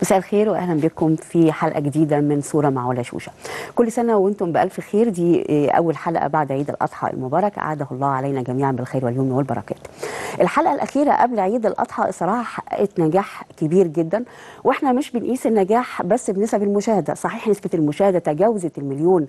مساء الخير واهلا بكم في حلقه جديده من صوره مع ولا شوشه. كل سنه وانتم بالف خير دي اول حلقه بعد عيد الاضحى المبارك اعاده الله علينا جميعا بالخير واليمن والبركات. الحلقه الاخيره قبل عيد الاضحى الصراحه حققت نجاح كبير جدا واحنا مش بنقيس النجاح بس بنسب المشاهده، صحيح نسبه المشاهده تجاوزت المليون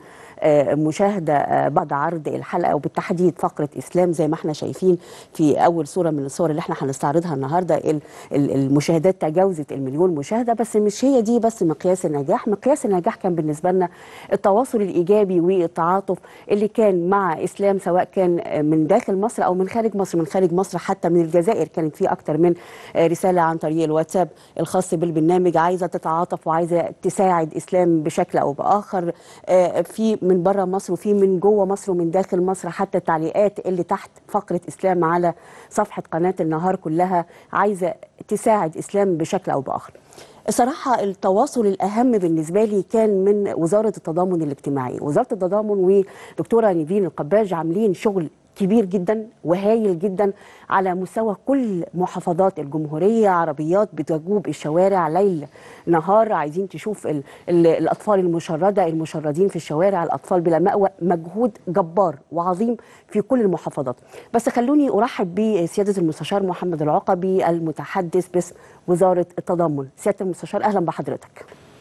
مشاهده بعد عرض الحلقه وبالتحديد فقره اسلام زي ما احنا شايفين في اول صوره من الصور اللي احنا هنستعرضها النهارده المشاهدات تجاوزت المليون مشاهده بس مش هي دي بس مقياس النجاح مقياس النجاح كان بالنسبه لنا التواصل الايجابي والتعاطف اللي كان مع اسلام سواء كان من داخل مصر او من خارج مصر من خارج مصر حتى من الجزائر كانت في اكتر من رساله عن طريق الواتساب الخاص بالبرنامج عايزه تتعاطف وعايزه تساعد اسلام بشكل او باخر في من بره مصر وفي من جوه مصر ومن داخل مصر حتى التعليقات اللي تحت فقره اسلام على صفحه قناه النهار كلها عايزه تساعد اسلام بشكل او باخر الصراحة التواصل الأهم بالنسبة لي كان من وزارة التضامن الاجتماعي وزارة التضامن ودكتورة نيفين القباج عاملين شغل كبير جدا وهايل جدا على مستوى كل محافظات الجمهورية عربيات بتجوب الشوارع ليل نهار عايزين تشوف ال ال الأطفال المشردة المشردين في الشوارع الأطفال بلا مأوى مجهود جبار وعظيم في كل المحافظات بس خلوني أرحب بسيادة المستشار محمد العقبي المتحدث باسم وزارة التضامن سيادة المستشار أهلا بحضرتك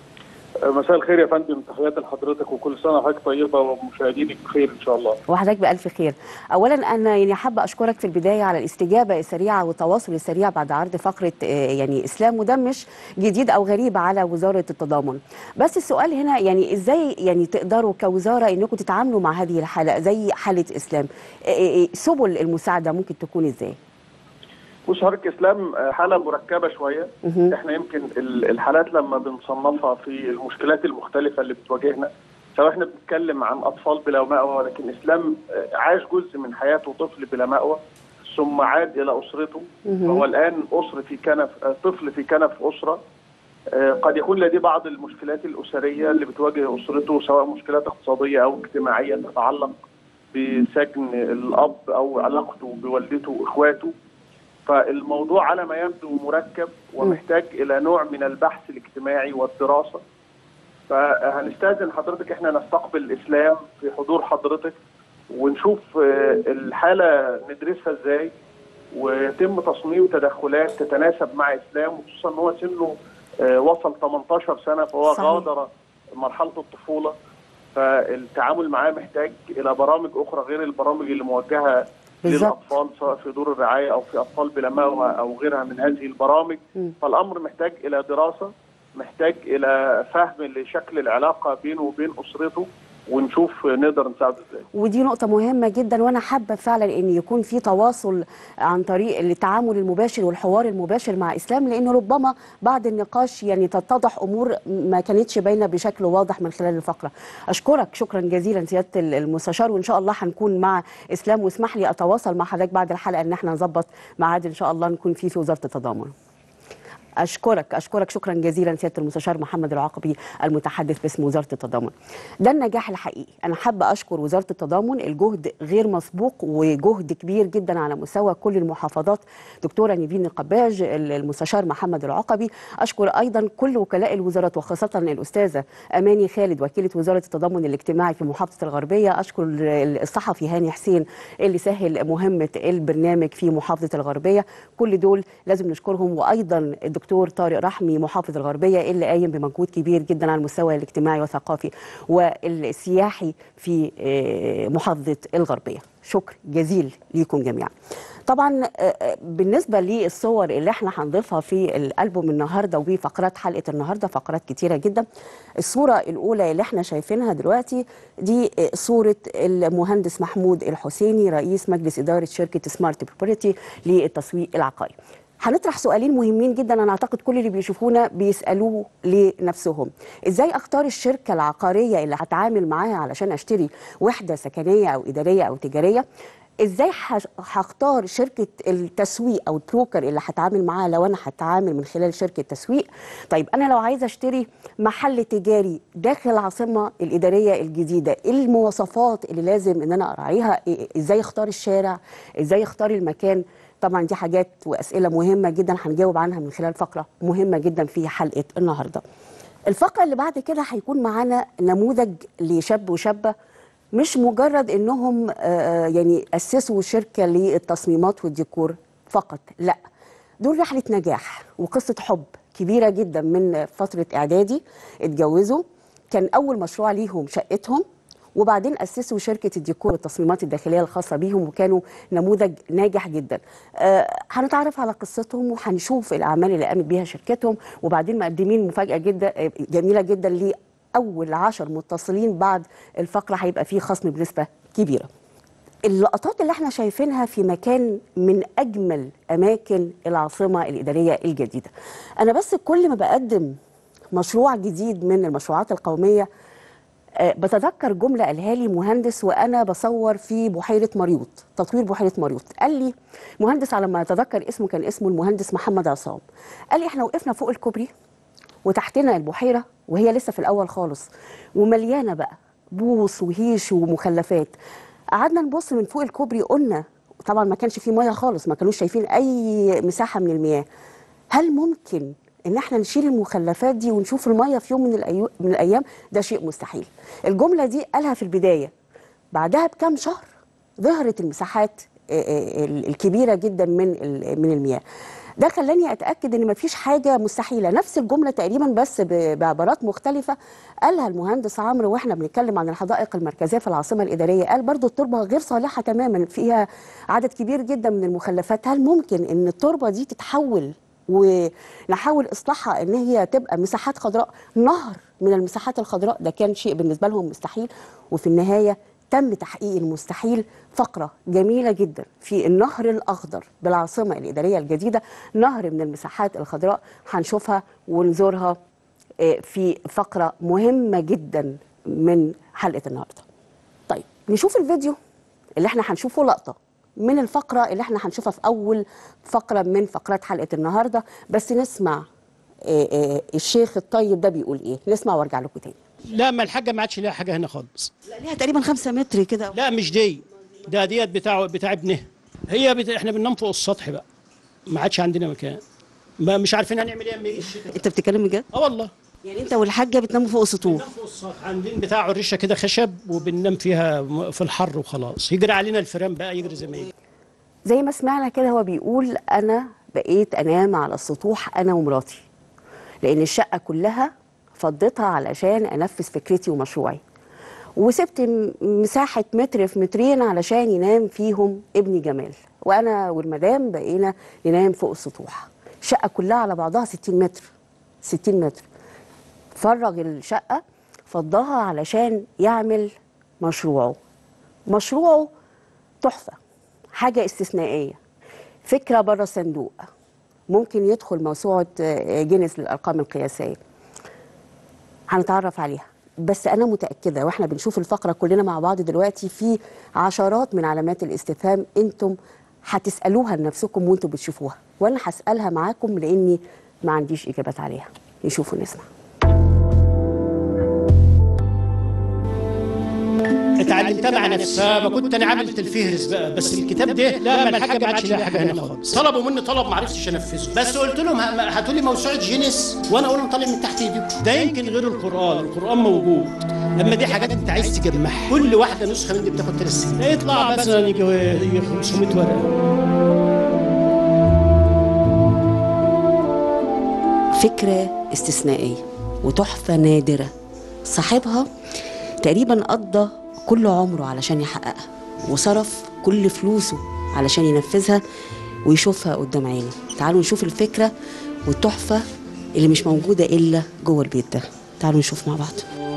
مساء الخير يا فندم تحياتي لحضرتك وكل سنه وحضرتك طيبه ومشاهدينك بخير ان شاء الله. وحضرتك بالف خير. اولا انا يعني حابه اشكرك في البدايه على الاستجابه السريعه والتواصل السريع بعد عرض فقره يعني اسلام وده مش جديد او غريب على وزاره التضامن. بس السؤال هنا يعني ازاي يعني تقدروا كوزاره انكم تتعاملوا مع هذه الحاله زي حاله اسلام؟ سبل المساعده ممكن تكون ازاي؟ بص حضرتك اسلام حاله مركبه شويه احنا يمكن الحالات لما بنصنفها في المشكلات المختلفه اللي بتواجهنا سواء احنا بنتكلم عن اطفال بلا مأوى ولكن اسلام عاش جزء من حياته طفل بلا مأوى ثم عاد الى اسرته وهو الان اسره في كنف طفل في كنف اسره قد يكون لديه بعض المشكلات الاسريه اللي بتواجه اسرته سواء مشكلات اقتصاديه او اجتماعيه تتعلق بسجن الاب او علاقته بوالدته واخواته فالموضوع على ما يبدو مركب ومحتاج الى نوع من البحث الاجتماعي والدراسه فهنستاذن حضرتك احنا نستقبل الاسلام في حضور حضرتك ونشوف الحاله ندرسها ازاي ويتم تصميم تدخلات تتناسب مع اسلام وخصوصا ان هو سنه وصل 18 سنه فهو صحيح. غادر مرحله الطفوله فالتعامل معاه محتاج الى برامج اخرى غير البرامج اللي موجهه للاطفال سواء في دور الرعايه او في اطفال بلا مأوى او غيرها من هذه البرامج م. فالامر محتاج الى دراسه محتاج الى فهم لشكل العلاقه بينه وبين اسرته ونشوف نقدر نساعده ازاي. ودي نقطة مهمة جدا وانا حابة فعلا ان يكون في تواصل عن طريق التعامل المباشر والحوار المباشر مع اسلام لانه ربما بعد النقاش يعني تتضح امور ما كانتش باينة بشكل واضح من خلال الفقرة. اشكرك شكرا جزيلا سيادة المستشار وان شاء الله هنكون مع اسلام واسمح لي اتواصل مع حضرتك بعد الحلقة ان احنا نظبط ميعاد ان شاء الله نكون فيه في وزارة التضامن. اشكرك اشكرك شكرا جزيلا سياده المستشار محمد العاقبي المتحدث باسم وزاره التضامن ده النجاح الحقيقي انا حابه اشكر وزاره التضامن الجهد غير مسبوق وجهد كبير جدا على مستوى كل المحافظات دكتوره نيفين القباج المستشار محمد العاقبي اشكر ايضا كل وكلاء الوزارات وخاصه الاستاذه اماني خالد وكيله وزاره التضامن الاجتماعي في محافظه الغربيه اشكر الصحفي هاني حسين اللي سهل مهمه البرنامج في محافظه الغربيه كل دول لازم نشكرهم وايضا الدكتور الدكتور طارق رحمي محافظ الغربيه اللي قايم بمجهود كبير جدا على المستوى الاجتماعي والثقافي والسياحي في محافظه الغربيه شكر جزيل ليكم جميعا طبعا بالنسبه للصور اللي احنا هنضيفها في الالبوم النهارده وفقرات حلقه النهارده فقرات كتيره جدا الصوره الاولى اللي احنا شايفينها دلوقتي دي صوره المهندس محمود الحسيني رئيس مجلس اداره شركه سمارت بروبرتي للتسويق العقاري هنطرح سؤالين مهمين جدا انا اعتقد كل اللي بيشوفونا بيسالوه لنفسهم ازاي اختار الشركه العقاريه اللي هتعامل معاها علشان اشتري وحده سكنيه او اداريه او تجاريه ازاي هختار شركه التسويق او البروكر اللي هتعامل معاها لو انا هتعامل من خلال شركه تسويق طيب انا لو عايزه اشتري محل تجاري داخل العاصمه الاداريه الجديده ايه المواصفات اللي لازم ان انا اراعيها ازاي اختار الشارع ازاي اختار المكان طبعا دي حاجات واسئله مهمه جدا هنجاوب عنها من خلال فقره مهمه جدا في حلقه النهارده الفقره اللي بعد كده هيكون معانا نموذج لشاب وشابه مش مجرد انهم آه، يعني اسسوا شركه للتصميمات والديكور فقط لا دول رحله نجاح وقصه حب كبيره جدا من فتره اعدادي اتجوزوا كان اول مشروع ليهم شقتهم وبعدين اسسوا شركه الديكور والتصميمات الداخليه الخاصه بيهم وكانوا نموذج ناجح جدا آه هنتعرف على قصتهم وهنشوف الاعمال اللي قامت بيها شركتهم وبعدين مقدمين مفاجاه جدا آه، جميله جدا لاول عشر متصلين بعد الفقره هيبقى فيه خصم بنسبه كبيره اللقطات اللي احنا شايفينها في مكان من اجمل اماكن العاصمه الاداريه الجديده انا بس كل ما بقدم مشروع جديد من المشروعات القوميه آه، بتذكر جملة قالها لي مهندس وأنا بصور في بحيرة مريوط تطوير بحيرة مريوط قال لي مهندس على ما أتذكر اسمه كان اسمه المهندس محمد عصام قال لي إحنا وقفنا فوق الكوبري وتحتنا البحيرة وهي لسه في الأول خالص ومليانة بقى بوص وهيش ومخلفات قعدنا نبص من فوق الكوبري قلنا طبعا ما كانش فيه ميه خالص ما كانوش شايفين أي مساحة من المياه هل ممكن ان احنا نشيل المخلفات دي ونشوف الميه في يوم من الأيو... من الايام ده شيء مستحيل الجمله دي قالها في البدايه بعدها بكام شهر ظهرت المساحات آه، آه، ال- الكبيره جدا من ال- من المياه ده خلاني اتاكد ان مفيش حاجه مستحيله نفس الجمله تقريبا بس ب- بعبارات مختلفه قالها المهندس عمرو واحنا بنتكلم عن الحدائق المركزيه في العاصمه الاداريه قال برضو التربه غير صالحه تماما فيها عدد كبير جدا من المخلفات هل ممكن ان التربه دي تتحول ونحاول اصلاحها ان هي تبقى مساحات خضراء نهر من المساحات الخضراء ده كان شيء بالنسبه لهم مستحيل وفي النهايه تم تحقيق المستحيل فقره جميله جدا في النهر الاخضر بالعاصمه الاداريه الجديده نهر من المساحات الخضراء هنشوفها ونزورها آه، في فقره مهمه جدا من حلقه النهارده. طيب نشوف الفيديو اللي احنا هنشوفه لقطه من الفقره اللي احنا هنشوفها في اول فقره من فقرات حلقه النهارده بس نسمع آه، آه، الشيخ الطيب ده بيقول ايه نسمع وارجع لكم تاني لا ما الحاجه ما عادش ليها حاجه هنا خالص لا ليها تقريبا خمسة متر كده لا مش دي ده ديت بتاع بتاع ابنها هي بت... احنا بننام فوق السطح بقى ما عادش عندنا مكان ما مش عارفين هنعمل ايه اما يجي الشتاء انت بتتكلم بجد اه والله يعني انت والحاجه بتناموا فوق السطوح بننام فوق السطح عاملين بتاع عريشه كده خشب وبننام فيها م- في الحر وخلاص يجري علينا الفيران بقى يجري زي ما يجري زي ما سمعنا كده هو بيقول انا بقيت انام على السطوح انا ومراتي لان الشقه كلها فضيتها علشان انفذ فكرتي ومشروعي وسبت م- مساحه متر في مترين علشان ينام فيهم ابني جمال وانا والمدام بقينا ننام فوق السطوح الشقه كلها على بعضها 60 متر 60 متر فرغ الشقه فضاها علشان يعمل مشروعه مشروعه تحفه حاجه استثنائيه فكره بره الصندوق ممكن يدخل موسوعه آه، جينيس للارقام القياسيه هنتعرف عليها بس انا متاكده واحنا بنشوف الفقره كلنا مع بعض دلوقتي في عشرات من علامات الاستفهام انتم هتسالوها لنفسكم وانتم بتشوفوها وانا هسالها معاكم لاني ما عنديش اجابات عليها نشوف ونسمع اتعلمتها مع نفسها ما كنت انا عامل الفهرس بقى بس الكتاب ده لا ما الحاجه ما عادش ليها حاجه هنا خالص طلبوا مني طلب ما عرفتش انفذه بس قلت لهم ه- هاتوا لي موسوعه جينيس وانا اقول لهم طالع من تحت ايديكم ده يمكن غير القران القران موجود اما دي حاجات انت عايز تجمعها كل واحده نسخه من دي بتاخد ثلاث سنين يطلع مثلا يجي يجي 500 ورقه فكرة استثنائية وتحفة نادرة صاحبها تقريبا قضى كل عمره علشان يحققها وصرف كل فلوسه علشان ينفذها ويشوفها قدام عينه تعالوا نشوف الفكرة والتحفة اللي مش موجودة إلا جوه البيت ده تعالوا نشوف مع بعض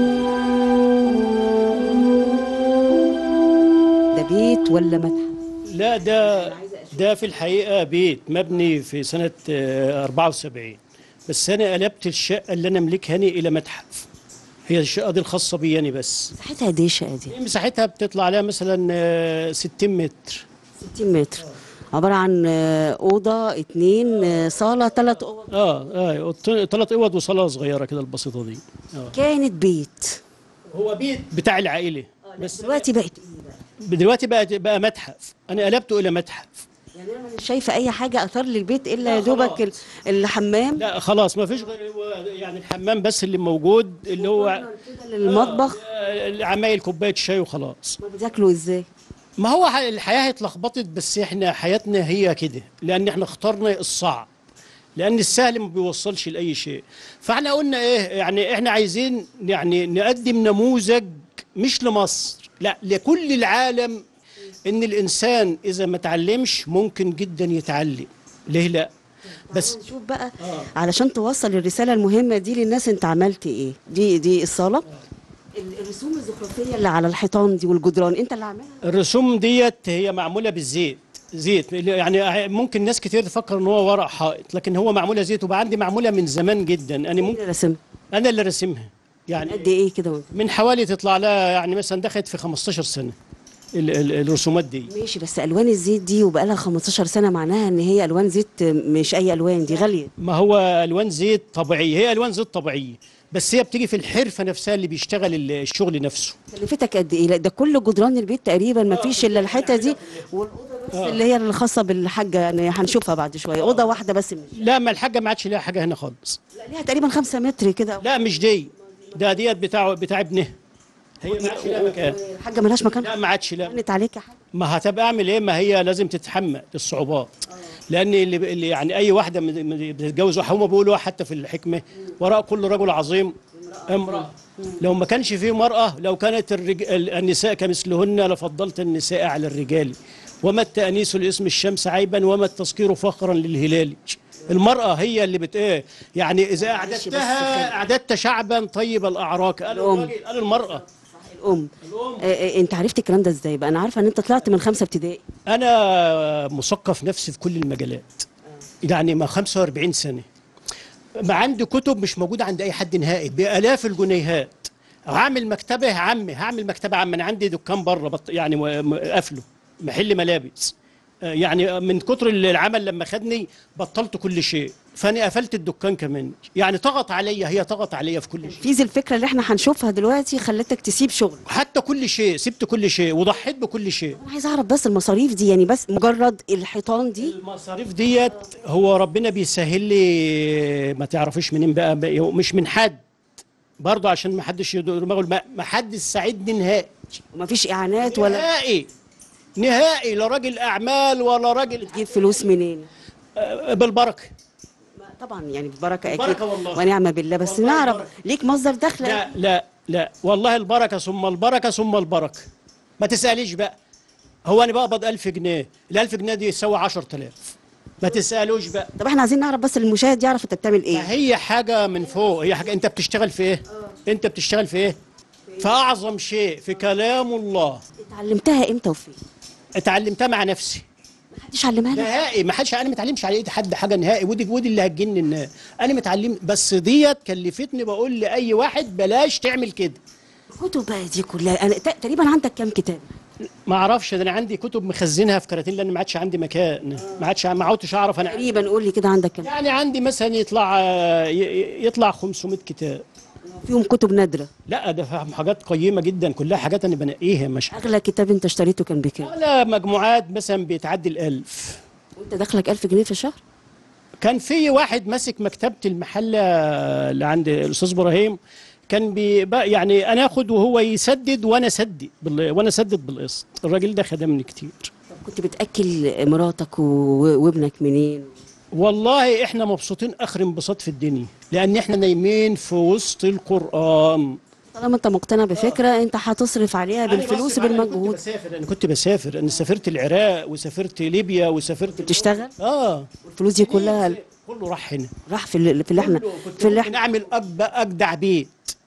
ده بيت ولا متحف لا ده ده في الحقيقة بيت مبني في سنة آه، 74 بس أنا قلبت الشقة اللي أنا أملكها هني إلى متحف هي الشقة دي الخاصة بي أنا بس مساحتها قد ايه الشقة دي؟ هي مساحتها بتطلع عليها مثلا آه، 60 متر 60 متر عبارة عن آه، أوضة اتنين آه، صالة تلات أوض اه اه ثلاث اوض وصاله صغيره كده البسيطه دي اه كانت بيت هو بيت بتاع العائله بس دلوقتي بقت إيه بقى؟ دلوقتي بقى بقى متحف انا قلبته الى متحف يعني انا مش شايفه اي حاجه اثار للبيت الا يا لا، دوبك خلاص. ال- الحمام لا خلاص ما فيش غير هو يعني الحمام بس اللي موجود اللي هو كده للمطبخ آه، عمايل كوبايه شاي وخلاص ما بتاكلوا ازاي ما هو ح- الحياه اتلخبطت بس احنا حياتنا هي كده لان احنا اخترنا الصعب لان السهل ما بيوصلش لاي شيء فاحنا قلنا ايه يعني احنا عايزين يعني نقدم نموذج مش لمصر لا لكل العالم ان الانسان اذا ما تعلمش ممكن جدا يتعلم ليه لا بس نشوف بقى علشان توصل الرساله المهمه دي للناس انت عملت ايه دي دي الصاله ال- الرسوم الزخرفيه اللي على الحيطان دي والجدران انت اللي عاملها الرسوم ديت هي معموله بالزيت زيت يعني ممكن ناس كتير تفكر ان هو ورق حائط لكن هو معموله زيت وبقى عندي معموله من زمان جدا انا مين ممكن اللي رسمها انا اللي راسمها يعني قد ايه كده وانت من حوالي تطلع لها يعني مثلا دخلت في 15 سنه ال- ال- الرسومات دي ماشي بس الوان الزيت دي وبقى لها 15 سنه معناها ان هي الوان زيت مش اي الوان دي غاليه ما هو الوان زيت طبيعيه هي الوان زيت طبيعيه بس هي بتيجي في الحرفه نفسها اللي بيشتغل ال- الشغل نفسه كلفتك قد ايه لا ده كل جدران البيت تقريبا ما فيش الا الحته دي والاوضه بس اللي هي الخاصه بالحاجه يعني هنشوفها بعد شويه اوضه واحده بس مش لا ما الحاجه ما عادش ليها حاجه هنا خالص لا ليها تقريبا 5 متر كده لا مش دي ده ديت بتاع بتاع ابنها هي ما عادش لها مكان الحاجه ملهاش مكان لا ما عادش لا كانت عليك يا حاج ما هتبقى اعمل ايه ما هي لازم تتحمل الصعوبات لان اللي, اللي يعني اي واحده من- من- بتتجوز هم بيقولوا حتى في الحكمه وراء كل رجل عظيم امراه لو ما كانش فيه مراه لو كانت الرج... ال- النساء كمثلهن لفضلت النساء على الرجال وما التانيث لاسم الشمس عيبا وما التذكير فخرا للهلال المرأة هي اللي بت ايه يعني إذا معلش بس أعددتها كده. أعددت شعبا طيب الأعراك قال الأم. الراجل قال المرأة الام آه، آه، انت عرفت الكلام ده ازاي بقى انا عارفه ان انت طلعت من خمسه ابتدائي انا مثقف نفسي في كل المجالات يعني ما 45 سنه ما عندي كتب مش موجوده عند اي حد نهائي بالاف الجنيهات هعمل مكتبه عمي هعمل مكتبه عمي انا عندي دكان بره بط... يعني م- م- قافله محل ملابس آه، يعني من كتر العمل لما خدني بطلت كل شيء فانا قفلت الدكان كمان يعني طغت عليا هي طغت عليا في كل شيء فيز الفكره اللي احنا هنشوفها دلوقتي خلتك تسيب شغل حتى كل شيء سبت كل شيء وضحيت بكل شيء انا عايز اعرف بس المصاريف دي يعني بس مجرد الحيطان دي المصاريف ديت هو ربنا بيسهل لي ما تعرفيش منين بقى بقى- مش من حد برضه عشان ما حدش يدور دماغه الم- ما حدش ساعدني نهائي ومفيش اعانات ولا نهائي نهائي لا راجل اعمال ولا راجل تجيب فلوس منين آه، بالبركه طبعا يعني ببركه اكيد بركة والله. ونعمه بالله بس والله نعرف بركة. ليك مصدر دخل لا لا لا والله البركه ثم البركه ثم البركه ما تساليش بقى هو انا بقبض 1000 جنيه ال 1000 جنيه دي يساوي 10000 ما تسالوش بقى طب احنا عايزين نعرف بس المشاهد يعرف انت بتعمل ايه هي حاجة من فوق هي حاجة أنت بتشتغل في إيه؟ أنت بتشتغل في إيه؟ فأعظم شيء في كلام الله اتعلمتها امتى وفين اتعلمتها مع نفسي محدش علمها لك نهائي ما حدش انا ما اتعلمش على ايد حد حاجه نهائي ودي ودي اللي هتجن الناس انا متعلم بس ديت كلفتني بقول لاي واحد بلاش تعمل كده الكتب بقى دي كلها انا ت- تقريبا عندك كام كتاب ما اعرفش ده انا عندي كتب مخزنها في كراتين لان ما عادش عندي مكان ما عادش ما عدتش اعرف انا تقريبا قول لي كده عندك كام يعني عندي مثلا يطلع ي- يطلع 500 كتاب فيهم كتب نادره لا ده فهم حاجات قيمه جدا كلها حاجات انا بنقيها مش اغلى كتاب انت اشتريته كان بكام على مجموعات مثلا بيتعدي الألف وانت دخلك 1000 جنيه في الشهر كان في واحد ماسك مكتبة المحلة اللي عند الأستاذ إبراهيم كان بي بقى يعني أنا آخد وهو يسدد وأنا أسدد بال- وأنا أسدد بالقسط الراجل ده خدمني كتير طب كنت بتاكل مراتك و... وابنك منين والله إحنا مبسوطين آخر انبساط في الدنيا لأن إحنا نايمين في وسط القرآن طالما انت مقتنع بفكره انت هتصرف عليها بالفلوس أنا كنت بالمجهود بسافر أنا كنت بسافر أنا سافرت العراق وسافرت ليبيا وسافرت بتشتغل آه والفلوس دي كلها كله راح هنا راح في اللي, في اللي احنا كله كنت في اللي ممكن احنا اعمل أجب اجدع بيت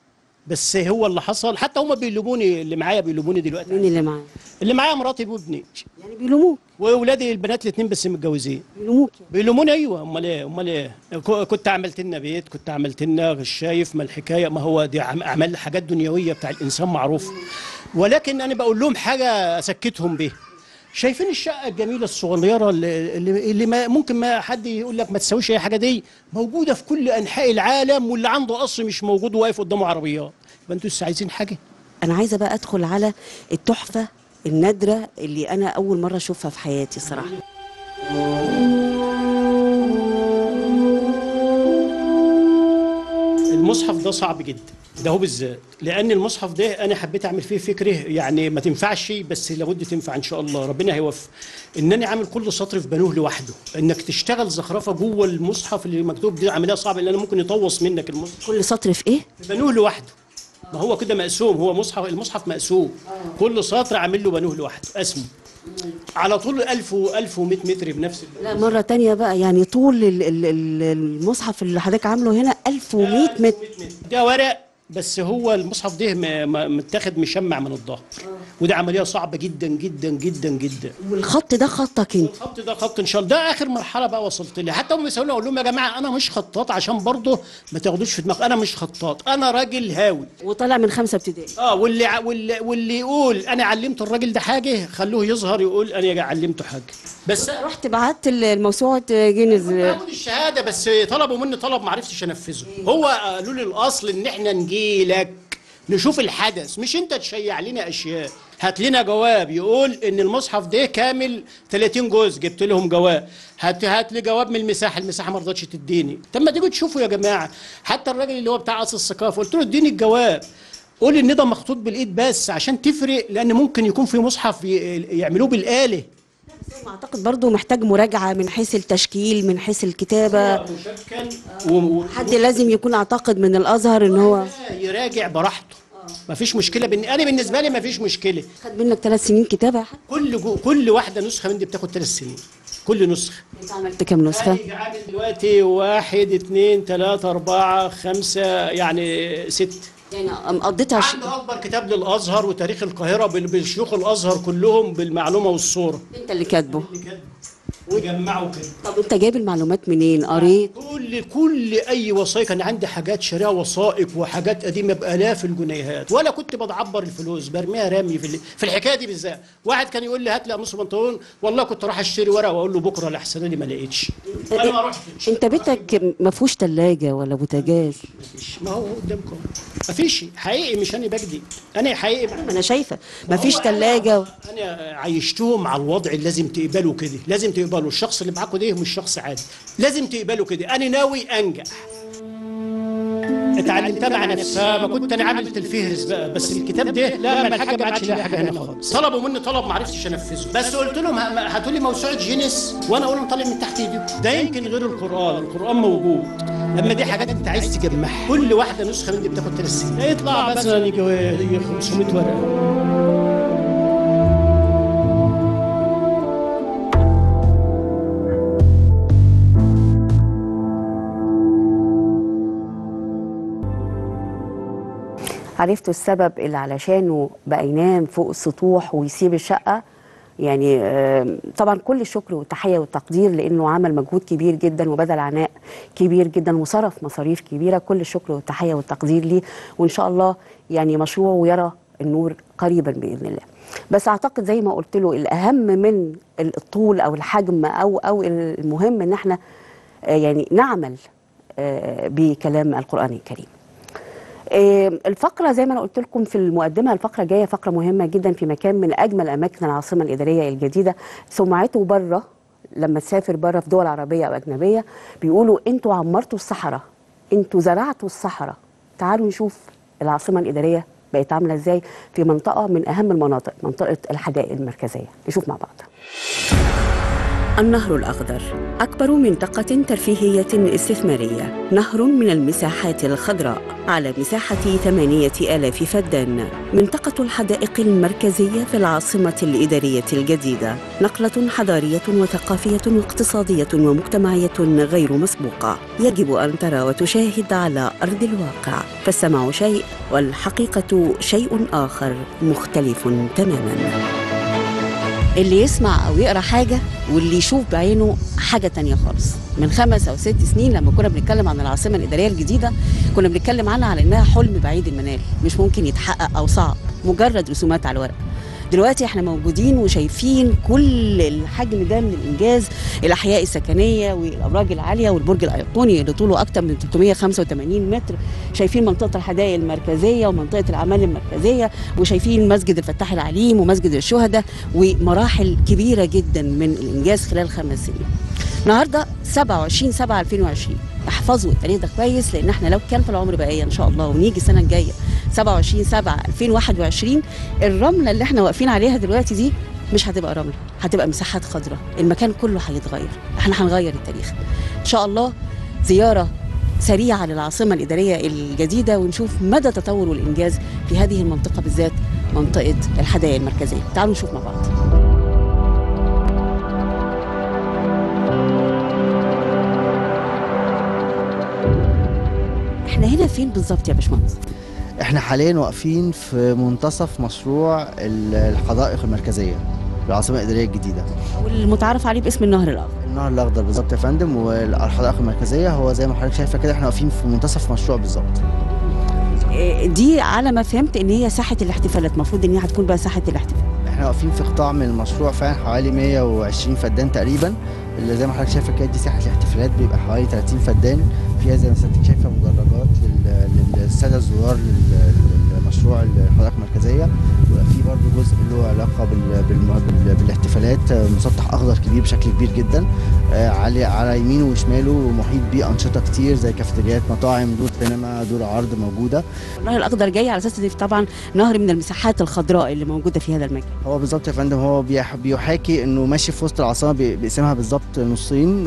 بس هو اللي حصل حتى هم بيلوموني اللي معايا بيلوموني دلوقتي مين اللي معايا اللي معايا مراتي وابني يعني بيلوموك واولادي البنات الاثنين بس متجوزين بيلوموك يعني. بيلوموني ايوه امال ايه امال ايه ك- كنت عملت لنا بيت كنت عملت لنا شايف ما الحكايه ما هو دي عم- اعمال حاجات دنيويه بتاع الانسان معروفه ولكن انا بقول لهم حاجه اسكتهم بيها شايفين الشقه الجميله الصغيره اللي, اللي اللي ما ممكن ما حد يقول لك ما تسويش اي حاجه دي موجوده في كل انحاء العالم واللي عنده قصر مش موجود واقف قدامه عربيات يبقى انتوا لسه عايزين حاجه انا عايزه بقى ادخل على التحفه النادره اللي انا اول مره اشوفها في حياتي صراحه المصحف ده صعب جدا ده هو بالذات لان المصحف ده انا حبيت اعمل فيه فكره يعني ما تنفعش بس لابد تنفع ان شاء الله ربنا هيوفق انني عامل كل سطر في بنوه لوحده انك تشتغل زخرفه جوه المصحف اللي مكتوب دي عمليه صعبه لان ممكن يطوص منك المصحف كل سطر في ايه في بنوه لوحده ما هو كده مقسوم هو مصحف المصحف مقسوم كل سطر عامل له بنوه لوحده اسمه على طول 1000 و 1100 متر بنفس ال- لا مرة تانية بقى يعني طول ال- ال- ال- المصحف اللي حضرتك عامله هنا 1100 متر ده ورق بس هو المصحف ده م- م- متاخد مشمع من الظهر ودي عمليه صعبه جدا جدا جدا جدا والخط ده خطك انت الخط ده خط ان شاء الله ده اخر مرحله بقى وصلت لي حتى هم بيسالوني اقول لهم يا جماعه انا مش خطاط عشان برضه ما تاخدوش في دماغ انا مش خطاط انا راجل هاوي وطالع من خمسة ابتدائي اه واللي ع- واللي, واللي يقول انا علمت الراجل ده حاجه خلوه يظهر يقول انا علمته حاجه بس رحت بعت الموسوعة جينيز باخد الشهاده بس طلبوا مني طلب ما عرفتش انفذه هو قالوا لي الاصل ان احنا نجيلك نشوف الحدث مش انت تشيع لنا اشياء هات لنا جواب يقول ان المصحف ده كامل 30 جزء جبت لهم جواب هات هات لي جواب من المساحه المساحه ما رضتش تديني طب ما تيجوا تشوفوا يا جماعه حتى الراجل اللي هو بتاع اصل الثقافه قلت له اديني الجواب قول ان ده مخطوط بالايد بس عشان تفرق لان ممكن يكون في مصحف ي- يعملوه بالاله اعتقد برضو محتاج مراجعة من حيث التشكيل من حيث الكتابة مشكل و- و- حد لازم يكون اعتقد من الازهر ان هو يراجع براحته ما فيش مشكله بن... انا بالنسبه لي ما فيش مشكله خد منك ثلاث سنين كتابة يا حاج كل جو... كل واحده نسخه من دي بتاخد ثلاث سنين كل نسخه انت عملت كام نسخة؟ هيجي عامل دلوقتي واحد اثنين ثلاثة أربعة خمسة يعني ست يعني قضيتها ش... عنده أكبر كتاب للأزهر وتاريخ القاهرة بال- بالشيوخ الأزهر كلهم بالمعلومة والصورة انت اللي كاتبه وجمعوا كده طب انت جايب المعلومات منين؟ قريت؟ كل كل اي وثائق انا عندي حاجات شاريها وثائق وحاجات قديمه بالاف الجنيهات ولا كنت بتعبر الفلوس برميها رمي في ال- في الحكايه دي بالذات واحد كان يقول لي هات لي قميص وبنطلون والله كنت راح اشتري ورقه واقول له بكره لحسن لي ما لقيتش انا ما رحتش انت بيتك ما فيهوش ثلاجة ولا بوتاجاز مفيش. ما هو قدامكم ما فيش حقيقي مش انا بكذب انا حقيقي ما انا شايفة ما فيش ثلاجة انا عايشتهم على الوضع اللي لازم تقبلوا كده لازم تقبلوا الشخص اللي معاكم ده مش شخص عادي لازم تقبلوا كده انا ناوي انجح اتعلمتها مع نفسها ما كنت انا عامل الفهرس بقى بس الكتاب ده لا ما الحاجه ما عادش لها حاجه هنا خالص طلبوا مني طلب ما عرفتش انفذه بس قلت لهم ه- هاتوا لي موسوعه جينيس وانا اقول لهم طالع من تحت ايديكم ده يمكن غير القران القران موجود اما دي حاجات انت عايز تجمعها كل واحده نسخه من دي بتاخد ثلاث سنين يطلع مثلا يجي يجي 500 ورقه عرفتوا السبب اللي علشانه بقى ينام فوق السطوح ويسيب الشقة يعني آم، طبعا كل الشكر والتحية والتقدير لأنه عمل مجهود كبير جدا وبذل عناء كبير جدا وصرف مصاريف كبيرة كل الشكر والتحية والتقدير ليه وإن شاء الله يعني مشروعه يرى النور قريبا بإذن الله بس أعتقد زي ما قلت له الأهم من الطول أو الحجم أو أو المهم إن احنا آه، يعني نعمل آه، بكلام القرآن الكريم آه، الفقرة زي ما أنا قلت لكم في المقدمة الفقرة جاية فقرة مهمة جدا في مكان من أجمل أماكن العاصمة الإدارية الجديدة سمعته بره لما تسافر بره في دول عربية أو أجنبية بيقولوا أنتوا عمرتوا الصحراء أنتوا زرعتوا الصحراء تعالوا نشوف العاصمة الإدارية بقت عاملة إزاي في منطقة من أهم المناطق منطقة الحدائق المركزية نشوف مع بعض النهر الأخضر أكبر منطقة ترفيهية استثمارية نهر من المساحات الخضراء على مساحة ثمانية آلاف فدان منطقة الحدائق المركزية في العاصمة الإدارية الجديدة نقلة حضارية وثقافية واقتصادية ومجتمعية غير مسبوقة يجب أن ترى وتشاهد على أرض الواقع فالسمع شيء والحقيقة شيء آخر مختلف تماماً اللي يسمع او يقرا حاجه واللي يشوف بعينه حاجه تانية خالص من خمس او ست سنين لما كنا بنتكلم عن العاصمه الاداريه الجديده كنا بنتكلم عنها على انها حلم بعيد المنال مش ممكن يتحقق او صعب مجرد رسومات على الورق دلوقتي احنا موجودين وشايفين كل الحجم ده من الانجاز الاحياء السكنيه والابراج العاليه والبرج الايقوني اللي طوله اكثر من 385 متر شايفين منطقه الحدائق المركزيه ومنطقه الاعمال المركزيه وشايفين مسجد الفتاح العليم ومسجد الشهداء ومراحل كبيره جدا من الانجاز خلال خمس سنين النهارده 27 7 2020 احفظوا التاريخ ده كويس لان احنا لو كان في العمر بقيه ان شاء الله ونيجي السنه الجايه 27 7 2021 الرمله اللي احنا واقفين عليها دلوقتي دي مش هتبقى رمله هتبقى مساحات خضراء المكان كله هيتغير احنا هنغير التاريخ ان شاء الله زياره سريعه للعاصمه الاداريه الجديده ونشوف مدى تطور والانجاز في هذه المنطقه بالذات منطقه الحدائق المركزيه تعالوا نشوف مع بعض احنا هنا فين بالظبط يا باشمهندس احنا حاليا واقفين في منتصف مشروع ال- الحدائق المركزيه العاصمه الاداريه الجديده والمتعارف عليه باسم النهر الاخضر النهر الاخضر بالظبط يا فندم والحدائق المركزيه هو زي ما حضرتك شايفه كده احنا واقفين في منتصف مشروع بالظبط إيه، دي على ما فهمت ان هي ساحه الاحتفالات المفروض ان هي هتكون بقى ساحه الاحتفال احنا واقفين في قطاع من المشروع فعلا حوالي 120 فدان تقريبا اللي زي ما حضرتك شايفه كده دي ساحه الاحتفالات بيبقى حوالي 30 فدان فيها زي ما حضرتك شايفه مدرجات لل- للساده الزوار لل- للمشروع الحدائق المركزيه ويبقى في برضه جزء له علاقه بال... بال... بال... بالاحتفالات آه، مسطح اخضر كبير بشكل كبير جدا آه، على على يمينه وشماله محيط بيه انشطه كتير زي كافيتريات مطاعم دور سينما دور عرض موجوده النهر الاخضر جاي على اساس ان في طبعا نهر من المساحات الخضراء اللي موجوده في هذا المكان هو بالظبط يا فندم هو بيح- بيحاكي انه ماشي في وسط العاصمه بي- بيقسمها بالظبط نصين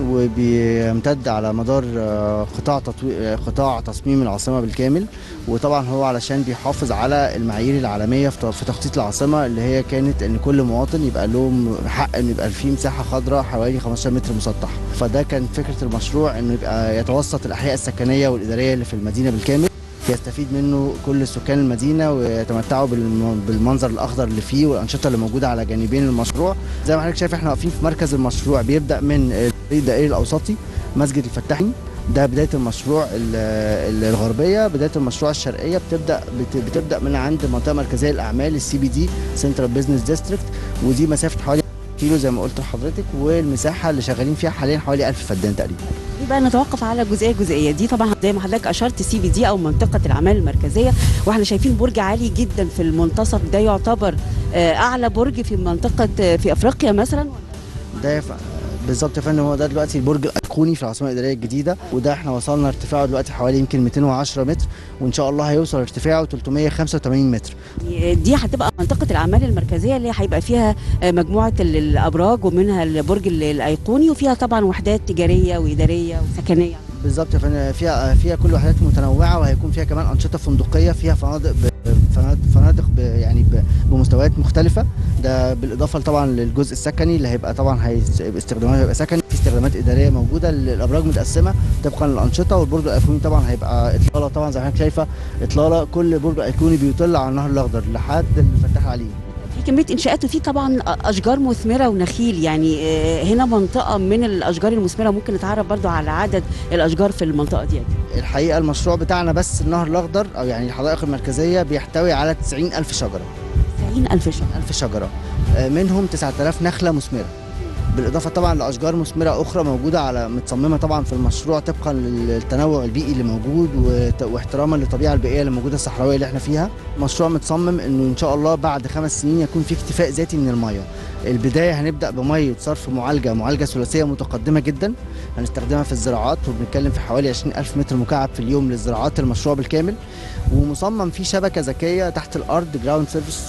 وبيمتد على مدار آه، قطاع تطوير آه، قطاع تصميم العاصمه بالكامل وطبعا هو علشان بيحافظ على المعايير العالميه في ت- في تخطيط العاصمه اللي هي كانت ان كل مواطن يبقى له م- حق انه يبقى فيه مساحه خضراء حوالي 15 متر مسطح فده كان فكره المشروع انه يبقى يتوسط الاحياء السكنيه والاداريه اللي في المدينه بالكامل يستفيد منه كل سكان المدينه ويتمتعوا بالم- بالمنظر الاخضر اللي فيه والانشطه اللي موجوده على جانبين المشروع زي ما حضرتك شايف احنا واقفين في مركز المشروع بيبدا من الطريق الدائري الاوسطي مسجد الفتاحي ده بدايه المشروع ال- ال- الغربيه بدايه المشروع الشرقيه بتبدا بت- بتبدا من عند منطقه مركزيه الاعمال السي بي دي سنترال بزنس ديستريكت ودي مسافه حوالي كيلو زي ما قلت لحضرتك والمساحه اللي شغالين فيها حاليا حوالي 1000 فدان تقريبا دي بقى نتوقف على جزئيه جزئيه دي طبعا زي ما حضرتك اشرت سي بي دي او منطقه الاعمال المركزيه واحنا شايفين برج عالي جدا في المنتصف ده يعتبر آه، اعلى برج في منطقه آه، في افريقيا مثلا ده يف... بالظبط يا فندم هو ده دلوقتي البرج الايقوني في العاصمه الاداريه الجديده وده احنا وصلنا ارتفاعه دلوقتي حوالي يمكن 210 متر وان شاء الله هيوصل ارتفاعه 385 متر دي هتبقى منطقة الأعمال المركزية اللي هيبقى فيها آه، مجموعة ال- الأبراج ومنها البرج ال- الأيقوني وفيها طبعا وحدات تجارية وإدارية وسكنية بالظبط يا فندم فيها فيها كل وحدات متنوعه وهيكون فيها كمان انشطه فندقيه فيها فنادق ب... فنادق, فنادق ب... يعني ب... بمستويات مختلفه ده بالاضافه طبعا للجزء السكني اللي هيبقى طبعا هي... استخداماته هيبقى سكني في استخدامات اداريه موجوده الابراج متقسمه طبقا للانشطه والبرج الايقوني طبعا هيبقى اطلاله طبعا زي ما حضرتك شايفه اطلاله كل برج ايقوني بيطل على النهر الاخضر لحد الفتاح عليه في كمية إنشاءات وفي طبعا أشجار مثمرة ونخيل يعني آه، هنا منطقة من الأشجار المثمرة ممكن نتعرف برضو على عدد الأشجار في المنطقة دي الحقيقه المشروع بتاعنا بس النهر الاخضر او يعني الحدائق المركزيه بيحتوي على 90 الف شجره 90 ألف شجرة ألف شجرة آه، منهم 9000 نخلة مثمرة بالإضافة طبعا لأشجار مثمرة أخرى موجودة على متصممة طبعا في المشروع طبقا للتنوع البيئي اللي موجود وت- واحتراما للطبيعة البيئية اللي موجودة الصحراوية اللي احنا فيها مشروع متصمم إنه إن شاء الله بعد خمس سنين يكون في اكتفاء ذاتي من المياه البداية هنبدأ بمية صرف معالجة معالجة ثلاثية متقدمة جدا هنستخدمها في الزراعات وبنتكلم في حوالي 20 ألف متر مكعب في اليوم للزراعات المشروع بالكامل ومصمم فيه شبكه ذكيه تحت الارض جراوند سيرفيس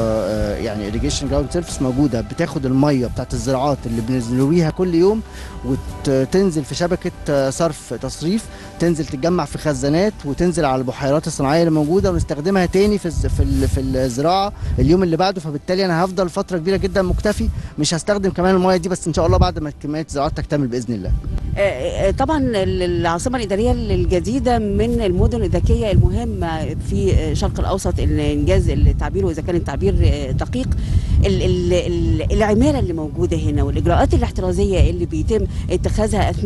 يعني irrigation جراوند سيرفيس موجوده بتاخد الميه بتاعت الزراعات اللي بنرويها كل يوم وتنزل في شبكه آه، صرف تصريف تنزل تتجمع في خزانات وتنزل على البحيرات الصناعيه اللي موجوده ونستخدمها تاني في الز- في ال- في الزراعه اليوم اللي بعده فبالتالي انا هفضل فتره كبيره جدا مكتفي مش هستخدم كمان الميه دي بس ان شاء الله بعد ما كميه الزراعات تكتمل باذن الله آه، آه، طبعا ال- العاصمة الإدارية الجديدة من المدن الذكية المهمة في آه، الشرق الأوسط إنجاز التعبير وإذا كان التعبير آه، دقيق ال- ال- ال- العمالة اللي موجودة هنا والإجراءات الاحترازية اللي بيتم اتخاذها أثناء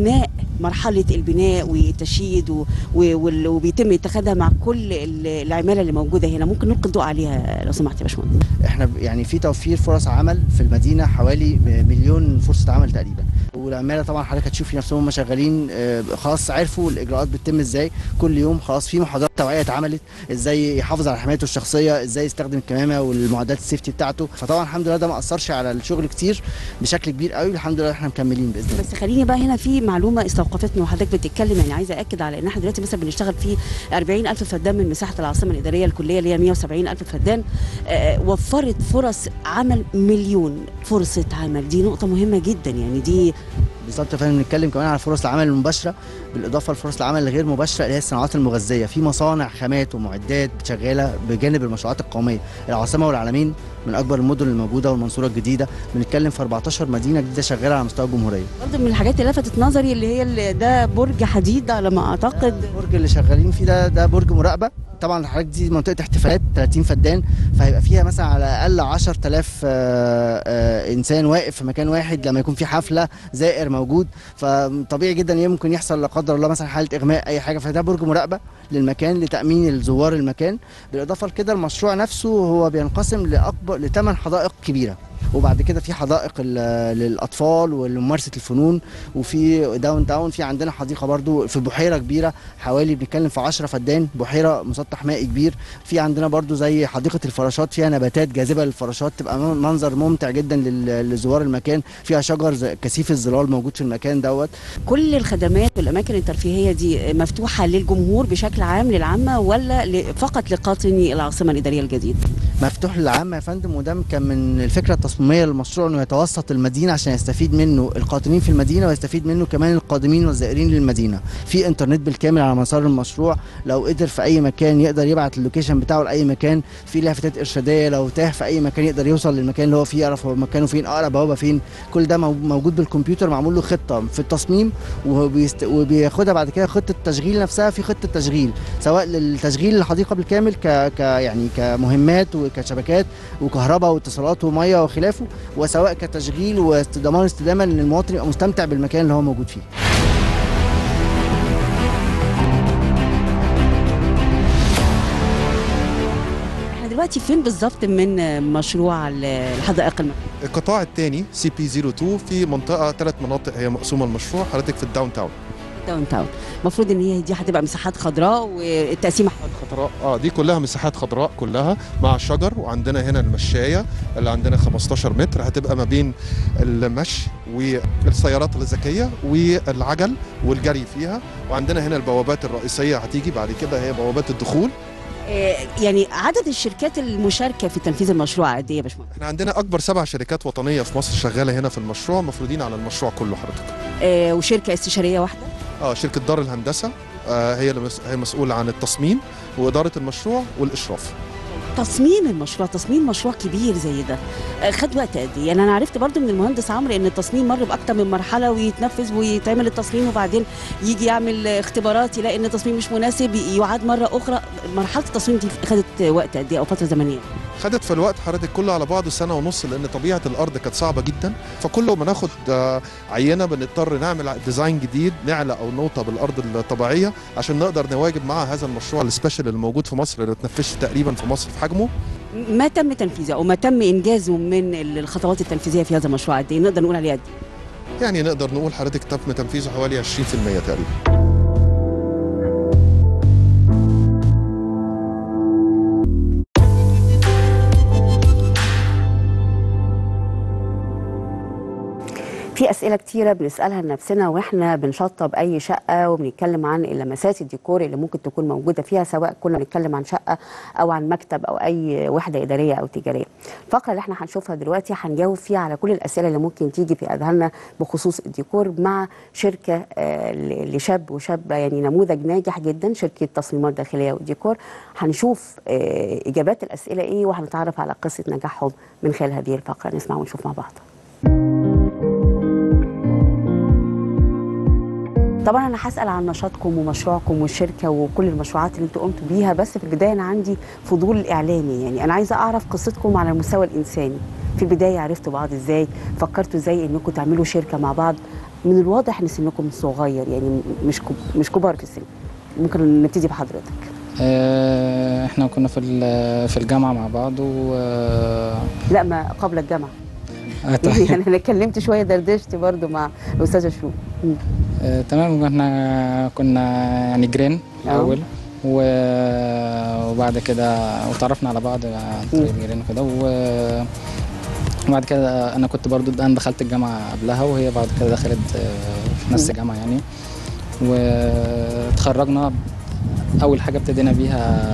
مرحله البناء والتشييد و- و- وال- وبيتم اتخاذها مع كل ال- العماله اللي موجوده هنا ممكن نلقي الضوء عليها لو سمحت يا باشمهندس احنا ب- يعني في توفير فرص عمل في المدينه حوالي مليون فرصه عمل تقريبا والعماله طبعا حضرتك هتشوفي نفسهم هم شغالين آه، خلاص عرفوا الاجراءات بتتم ازاي كل يوم خلاص في محاضرات توعيه اتعملت ازاي يحافظ على حمايته الشخصيه ازاي يستخدم الكمامه والمعدات السيفتي بتاعته فطبعا الحمد لله ده ما اثرش على الشغل كتير بشكل كبير قوي الحمد لله احنا مكملين باذن الله بس خليني بقى هنا في معلومه استوقفتني وحضرتك بتتكلم يعني عايزه اكد على ان احنا دلوقتي مثلا بنشتغل في 40000 فدان من مساحه العاصمه الاداريه الكليه اللي هي 170000 فدان آه، وفرت فرص عمل مليون فرصه عمل دي نقطه مهمه جدا يعني دي بالظبط فاهم بنتكلم كمان على فرص العمل المباشره بالاضافه لفرص العمل الغير مباشره اللي هي الصناعات المغذيه في مصانع خامات ومعدات شغاله بجانب المشروعات القوميه العاصمه والعالمين من اكبر المدن الموجوده والمنصوره الجديده بنتكلم في 14 مدينه جديده شغاله على مستوى الجمهوريه برضه من الحاجات اللي لفتت نظري اللي هي اللي ده برج حديد على ما اعتقد البرج اللي شغالين فيه ده ده برج مراقبه طبعا الحاجات دي منطقه احتفالات 30 فدان فهيبقى فيها مثلا على الاقل 10000 آه، آه، انسان واقف في مكان واحد لما يكون في حفله زائر موجود فطبيعي جدا يمكن يحصل لا قدر الله مثلا حاله اغماء اي حاجه فده برج مراقبه للمكان لتامين الزوار المكان بالاضافه لكده المشروع نفسه هو بينقسم لاكبر لثمان حدائق كبيره وبعد كده في حدائق ال- للاطفال ولممارسه الفنون وفي داون تاون في عندنا حديقه برضو في بحيره كبيره حوالي بنتكلم في 10 فدان بحيره مسطح مائي كبير في عندنا برضو زي حديقه الفراشات فيها نباتات جاذبه للفراشات تبقى من- منظر ممتع جدا لل- لزوار المكان فيها شجر زي- كثيف الظلال موجود في المكان دوت كل الخدمات والاماكن الترفيهيه دي مفتوحه للجمهور بشكل عام للعامه ولا ل- فقط لقاطني العاصمه الاداريه الجديد مفتوح للعامة يا فندم وده كان من الفكرة التصميمية للمشروع انه يتوسط المدينة عشان يستفيد منه القاطنين في المدينة ويستفيد منه كمان القادمين والزائرين للمدينة في انترنت بالكامل على مسار المشروع لو قدر في اي مكان يقدر يبعت اللوكيشن بتاعه لاي مكان في لافتات ارشادية لو تاه في اي مكان يقدر يوصل للمكان اللي هو فيه يعرف هو مكانه فين اقرب بوابة فين كل ده مو- موجود بالكمبيوتر معمول له خطة في التصميم وبيست... وبياخدها بعد كده خطة التشغيل نفسها في خطة تشغيل سواء للتشغيل الحديقة بالكامل ك... ك... يعني كمهمات وكشبكات وكهرباء واتصالات وميه وخلافه وسواء كتشغيل وضمان استدامه ان المواطن يبقى مستمتع بالمكان اللي هو موجود فيه. احنا دلوقتي فين بالظبط من مشروع ال- الحدائق الم... القطاع الثاني سي بي 02 في منطقه ثلاث مناطق هي مقسومه المشروع حضرتك في الداون تاون داون تاون المفروض ان هي دي هتبقى مساحات خضراء والتقسيمه خضراء اه دي كلها مساحات خضراء كلها مع شجر وعندنا هنا المشايه اللي عندنا 15 متر هتبقى ما بين المشي والسيارات الذكيه والعجل والجري فيها وعندنا هنا البوابات الرئيسيه هتيجي بعد كده هي بوابات الدخول آه، يعني عدد الشركات المشاركه في تنفيذ المشروع قد ايه يا باشمهندس؟ احنا عندنا اكبر سبع شركات وطنيه في مصر شغاله هنا في المشروع مفروضين على المشروع كله حضرتك آه، وشركه استشاريه واحده اه شركه دار الهندسه آه هي اللي مس- هي مسؤوله عن التصميم واداره المشروع والاشراف تصميم المشروع تصميم مشروع كبير زي ده آه، خد وقت قد ايه يعني انا عرفت برضو من المهندس عمرو ان التصميم مر باكتر من مرحله ويتنفذ ويتعمل التصميم وبعدين يجي يعمل اختبارات يلاقي ان التصميم مش مناسب يعاد مره اخرى مرحله التصميم دي خدت وقت قد ايه او فتره زمنيه خدت في الوقت حضرتك كله على بعضه سنه ونص لان طبيعه الارض كانت صعبه جدا فكل ما ناخد آه، عينه بنضطر نعمل ديزاين جديد نعلى او نوطه بالارض الطبيعيه عشان نقدر نواجب مع هذا المشروع السبيشال اللي موجود في مصر اللي ما اتنفذش تقريبا في مصر في حجمه ما تم تنفيذه او ما تم انجازه من الخطوات التنفيذيه في هذا المشروع قد ايه نقدر نقول عليه قد ايه يعني نقدر نقول حضرتك تم تنفيذه حوالي 20% تقريبا في اسئله كتيره بنسالها لنفسنا واحنا بنشطب اي شقه وبنتكلم عن اللمسات الديكور اللي ممكن تكون موجوده فيها سواء كنا بنتكلم عن شقه او عن مكتب او اي وحده اداريه او تجاريه الفقره اللي احنا هنشوفها دلوقتي هنجاوب فيها على كل الاسئله اللي ممكن تيجي في اذهاننا بخصوص الديكور مع شركه آه، ل- لشاب وشابه يعني نموذج ناجح جدا شركه تصميمات داخليه وديكور هنشوف آه، اجابات الاسئله ايه وهنتعرف على قصه نجاحهم من خلال هذه الفقره نسمع ونشوف مع بعض طبعا انا هسال عن نشاطكم ومشروعكم والشركه وكل المشروعات اللي انتوا قمتوا بيها بس في البدايه انا عندي فضول اعلامي يعني انا عايزه اعرف قصتكم على المستوى الانساني في البدايه عرفتوا بعض ازاي فكرتوا ازاي انكم تعملوا شركه مع بعض من الواضح ان سنكم صغير يعني م- مش كب- مش كبار في السن ممكن نبتدي بحضرتك آه، احنا كنا في ال- في الجامعه مع بعض و لا ما قبل الجامعه آه، يعني تمام انا اتكلمت شويه دردشت برضو مع الاستاذه شروق مم. آه، تمام احنا كنا يعني جيران آه. اول و- وبعد كده وتعرفنا على بعض عن طريق الجيران وكده و- وبعد كده انا كنت برضو انا دخلت الجامعه قبلها وهي بعد كده دخلت آه، في نفس الجامعه يعني وتخرجنا اول حاجه ابتدينا بيها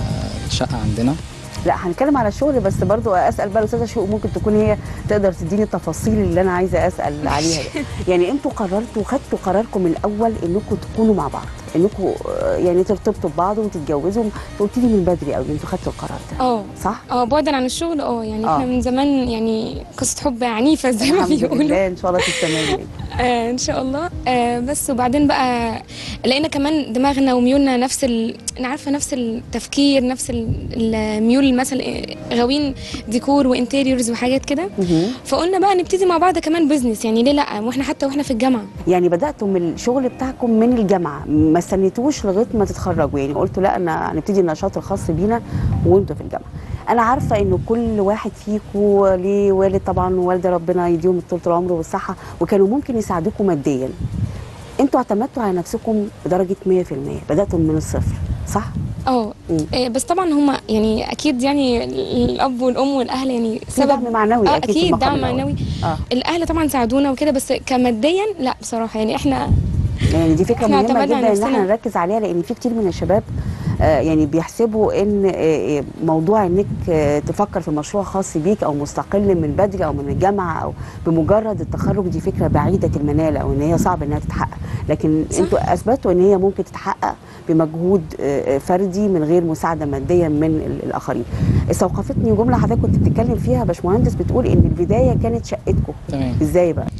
الشقه عندنا لا هنتكلم على الشغل بس برضو اسال بقى الاستاذه شروق ممكن تكون هي تقدر تديني التفاصيل اللي انا عايزه اسال عليها دي. يعني انتوا قررتوا خدتوا قراركم من الاول انكم تكونوا مع بعض انكم آه، يعني ترتبطوا ببعض وتتجوزوا قلت لي من بدري قوي انتوا خدتوا القرار ده اه صح؟ اه بعدا عن الشغل اه يعني آه. احنا من زمان يعني قصه حب عنيفه زي ما الحمد بيقولوا لله ان شاء الله تستمري آه ان شاء الله آه بس وبعدين بقى لقينا كمان دماغنا وميولنا نفس ال... انا عارفه نفس التفكير نفس ال- الميول مثلا غاويين ديكور وانتيريورز وحاجات كده مهم. فقلنا بقى نبتدي مع بعض كمان بزنس يعني ليه لا واحنا حتى واحنا في الجامعه يعني بداتوا من الشغل بتاعكم من الجامعه ما استنيتوش لغايه ما تتخرجوا يعني قلتوا لا انا هنبتدي النشاط الخاص بينا وانتوا في الجامعه انا عارفه انه كل واحد فيكم ليه والد طبعا ووالده ربنا يديهم طول العمر والصحه وكانوا ممكن يساعدوكم ماديا انتوا اعتمدتوا على نفسكم بدرجه 100% بداتوا من الصفر صح اه مم. آه، بس طبعا هما يعني اكيد يعني الاب والام والاهل يعني في دعم معنوي اه اكيد في اكيد المقام دعم الأول. معنوي اه الاهل طبعا ساعدونا وكده بس كماديا لا بصراحه يعني احنا يعني دي فكره إحنا مهمه اعتمدنا جدا على ان نفسنا. احنا نركز عليها لان في كتير من الشباب آه، يعني بيحسبوا ان آه، آه، موضوع انك آه، تفكر في مشروع خاص بيك او مستقل من بدري او من الجامعه او بمجرد التخرج دي فكره بعيده المنال او ان هي صعب انها تتحقق لكن صح. انتوا اثبتوا ان هي ممكن تتحقق بمجهود آه، آه، فردي من غير مساعده ماديه من ال- الاخرين استوقفتني جمله حضرتك كنت بتتكلم فيها يا باشمهندس بتقول ان البدايه كانت شقتكم تمام ازاي بقى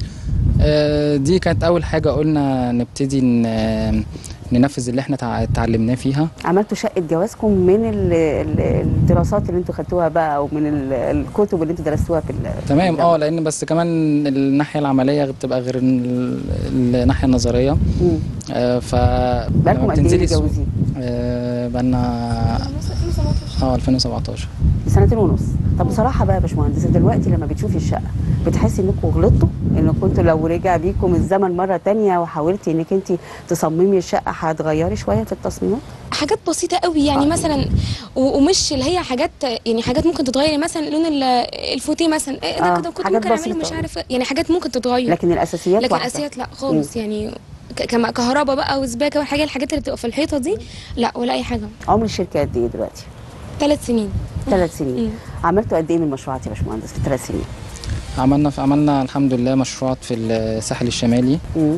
آه، دي كانت اول حاجه قلنا نبتدي ن- ننفذ اللي احنا تع- اتعلمناه فيها عملتوا شقه جوازكم من ال- ال- الدراسات اللي انتوا خدتوها بقى او من ال- الكتب اللي انتوا درستوها في ال- في تمام الجامعة. اه لان بس كمان الناحيه العمليه بتبقى غير ال- الناحيه النظريه مم. آه، ف بقالكم لما قد ايه بتنزلي السوق- متجوزين؟ آه، بقالنا اه 2017 سنتين ونص طب بصراحه بقى يا باشمهندس دلوقتي لما بتشوفي الشقه بتحسي انكم غلطتوا انكم كنتوا لو رجع بيكم الزمن مره تانية وحاولتي انك انت تصممي الشقه هتغيري شويه في التصميمات حاجات بسيطة قوي يعني آه. مثلا و- ومش اللي هي حاجات يعني حاجات ممكن تتغير مثلا لون ال- الفوتيه مثلا إيه آه، ده كده كنت حاجات ممكن اعمله بسيطة. مش عارف يعني حاجات ممكن تتغير لكن الاساسيات لكن واحده اساسيات لا خالص يعني ك- كما كهرباء بقى وسباكه والحاجات الحاجات اللي بتبقى في الحيطه دي لا ولا اي حاجه عمر الشركه قد ايه دلوقتي ثلاث سنين ثلاث سنين مم. عملتوا قد ايه من مشروعات يا باشمهندس في ثلاث سنين عملنا عملنا الحمد لله مشروعات في الساحل الشمالي مم.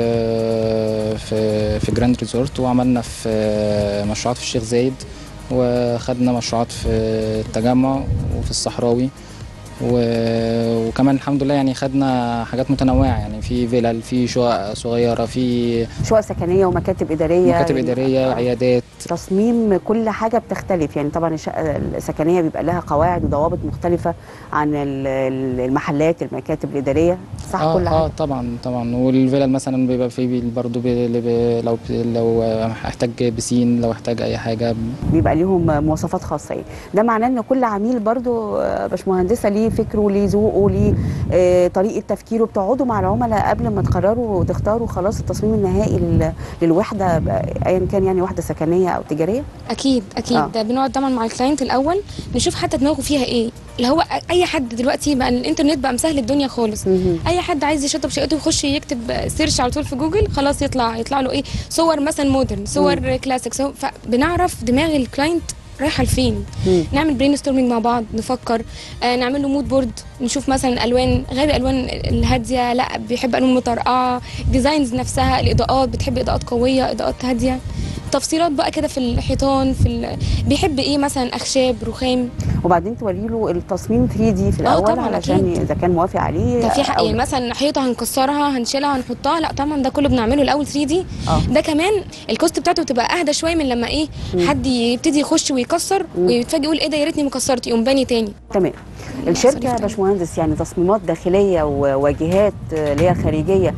وفي في جراند ريزورت وعملنا في مشروعات في الشيخ زايد وخدنا مشروعات في التجمع وفي الصحراوي و- وكمان الحمد لله يعني خدنا حاجات متنوعة يعني في فيلل في شقق صغيرة في شقق سكنيه ومكاتب اداريه مكاتب يعني إدارية آه. عيادات تصميم كل حاجه بتختلف يعني طبعا الشقه السكنيه بيبقى لها قواعد وضوابط مختلفه عن ال- ال- المحلات المكاتب الاداريه صح اه كل اه حاجه طبعا طبعا والفيلل مثلا بيبقى فيه برضه بي بي لو لو احتاج بسين لو احتاج اي حاجة بيبقى ليهم مواصفات خاصه يعني ده معناه ان كل عميل برضو آه، باشمهندسه ليه فكره ليه ذوقه ليه آه، طريقه تفكيره بتقعدوا مع العملاء قبل ما تقرروا وتختاروا خلاص التصميم النهائي لل- للوحده بقى ايا كان يعني وحده سكنيه او تجاريه اكيد اكيد آه. آه. ده بنقعد طبعا مع الكلاينت الاول نشوف حتى دماغه فيها ايه اللي هو اي حد دلوقتي بقى الانترنت بقى مسهل الدنيا خالص مهم. اي حد عايز يشطب شقته يخش يكتب سيرش على طول في جوجل خلاص يطلع يطلع له ايه صور مثلا مودرن صور كلاسيك صور فبنعرف دماغ الكلاينت رايحه لفين مم. نعمل برين ستورمينج مع بعض نفكر آه نعمل له مود بورد نشوف مثلا الوان غير الالوان الهاديه لا بيحب الوان مطرقعه ديزاينز نفسها الاضاءات بتحب اضاءات قويه اضاءات هاديه تفصيلات بقى كده في الحيطان في ال... بيحب ايه مثلا اخشاب رخام وبعدين توري له التصميم 3 دي في آه، الاول طبعاً، علشان أكيد. اذا كان موافق عليه ده في حق أو يعني لا. مثلا حيطه هنكسرها هنشيلها هنحطها لا طبعا ده كله بنعمله الاول 3 دي آه. ده كمان الكوست بتاعته بتبقى اهدى شويه من لما ايه حد يبتدي يخش ويكسر ويتفاجئ يقول ايه ده يا ريتني ما كسرت يقوم باني تاني تمام الشركه يا باشمهندس يعني تصميمات داخليه وواجهات آه، اللي هي خارجيه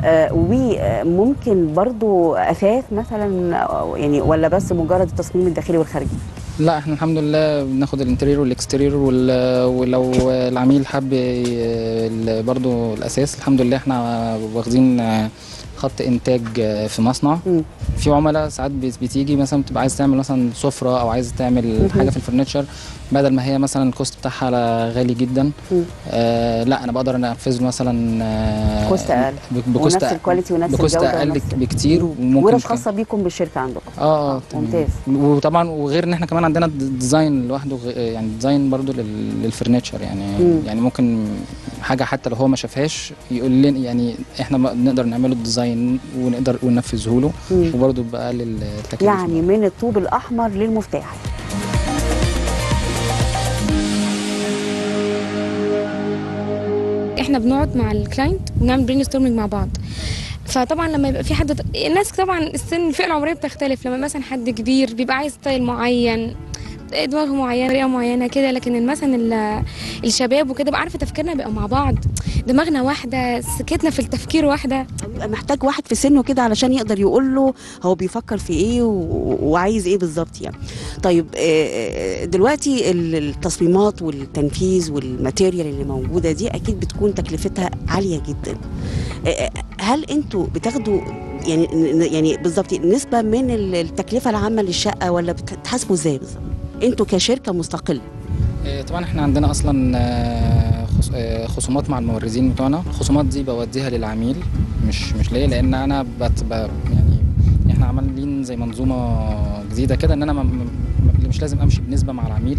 آه، وممكن برضو اثاث مثلا أو يعني ولا بس مجرد التصميم الداخلي والخارجي لا احنا الحمد لله بناخد الانتريور والاكستريور وال- ولو العميل حب ي- ال- برضو الاساس الحمد لله احنا واخدين خط انتاج في مصنع مم. في عملاء ساعات بت- بتيجي مثلا بتبقى عايز تعمل مثلا سفره او عايز تعمل حاجه في الفرنتشر بدل ما هي مثلا الكوست بتاعها غالي جدا مم. آه لا انا بقدر انفذ له مثلا آه كوست أقل. ب- بكوست ونفس الكواليتي ونفس بكوست الجودة اقل ونفس- بكتير وممكن ورش كان- خاصه بيكم بالشركه عندكم اه اه تمام. ممتاز. وطبعا وغير ان احنا كمان عندنا د- ديزاين لوحده غ- يعني ديزاين برضو لل- للفرنتشر يعني مم. يعني ممكن حاجه حتى لو هو ما شافهاش يقول لنا يعني احنا ما- نقدر نعمله الديزاين ونقدر وننفذه له مم. وبرضو بقلل التكاليف يعني من الطوب الاحمر للمفتاح احنا بنقعد مع الكلاينت ونعمل برين ستورمنج مع بعض فطبعا لما يبقى في حد الناس طبعا السن الفئه العمريه بتختلف لما مثلا حد كبير بيبقى عايز ستايل معين دماغ معينه طريقه معينه كده لكن مثلا ال- الشباب وكده بقى عارفه تفكيرنا بيبقى مع بعض دماغنا واحده سكتنا في التفكير واحده بيبقى محتاج واحد في سنه كده علشان يقدر يقول له هو بيفكر في ايه و- وعايز ايه بالظبط يعني طيب آه، آه، دلوقتي ال- التصميمات والتنفيذ والماتيريال اللي موجوده دي اكيد بتكون تكلفتها عاليه جدا آه، آه، هل انتوا بتاخدوا يعني يعني بالظبط نسبه من ال- التكلفه العامه للشقه ولا بتحاسبوا ازاي بالظبط انتوا كشركه مستقله آه، طبعا احنا عندنا اصلا آه، خص- آه، خصومات مع الموردين بتوعنا الخصومات دي بوديها للعميل مش مش ليا لان انا بت ب- يعني احنا عاملين زي منظومه جديده كده ان انا ما- ما- ما- مش لازم امشي بنسبه مع العميل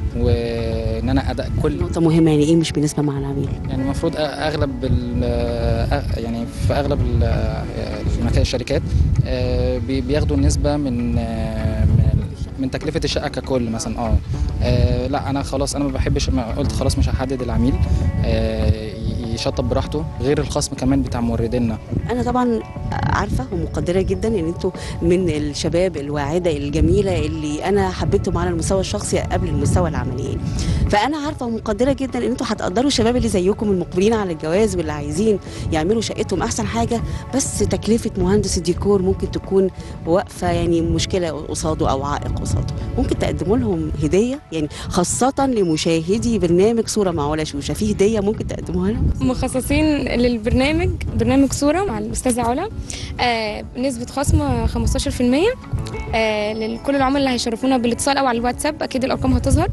وان انا اداء كل نقطه مهمه يعني ايه مش بنسبه مع العميل يعني المفروض أ- اغلب ال- أ- يعني في اغلب ال- المكان الشركات آه، بي- بياخدوا نسبه من آه، من من تكلفه الشقه ككل مثلا اه آه، لا انا خلاص انا ما بحبش ما قلت خلاص مش هحدد العميل آه، ي- يشطب براحته غير الخصم كمان بتاع موردينا انا طبعا عارفه ومقدره جدا ان انتوا من الشباب الواعده الجميله اللي انا حبيتهم على المستوى الشخصي قبل المستوى العملي فانا عارفه ومقدره جدا ان انتوا هتقدروا الشباب اللي زيكم المقبلين على الجواز واللي عايزين يعملوا شقتهم احسن حاجه بس تكلفه مهندس الديكور ممكن تكون واقفه يعني مشكله قصاده او عائق قصاده ممكن تقدموا لهم هديه يعني خاصه لمشاهدي برنامج صوره مع ولا شوشه في هديه ممكن تقدموها لهم مخصصين للبرنامج برنامج صورة مع الأستاذة علا آه نسبة خصم 15% آه لكل العملاء اللي هيشرفونا بالاتصال أو على الواتساب أكيد الأرقام هتظهر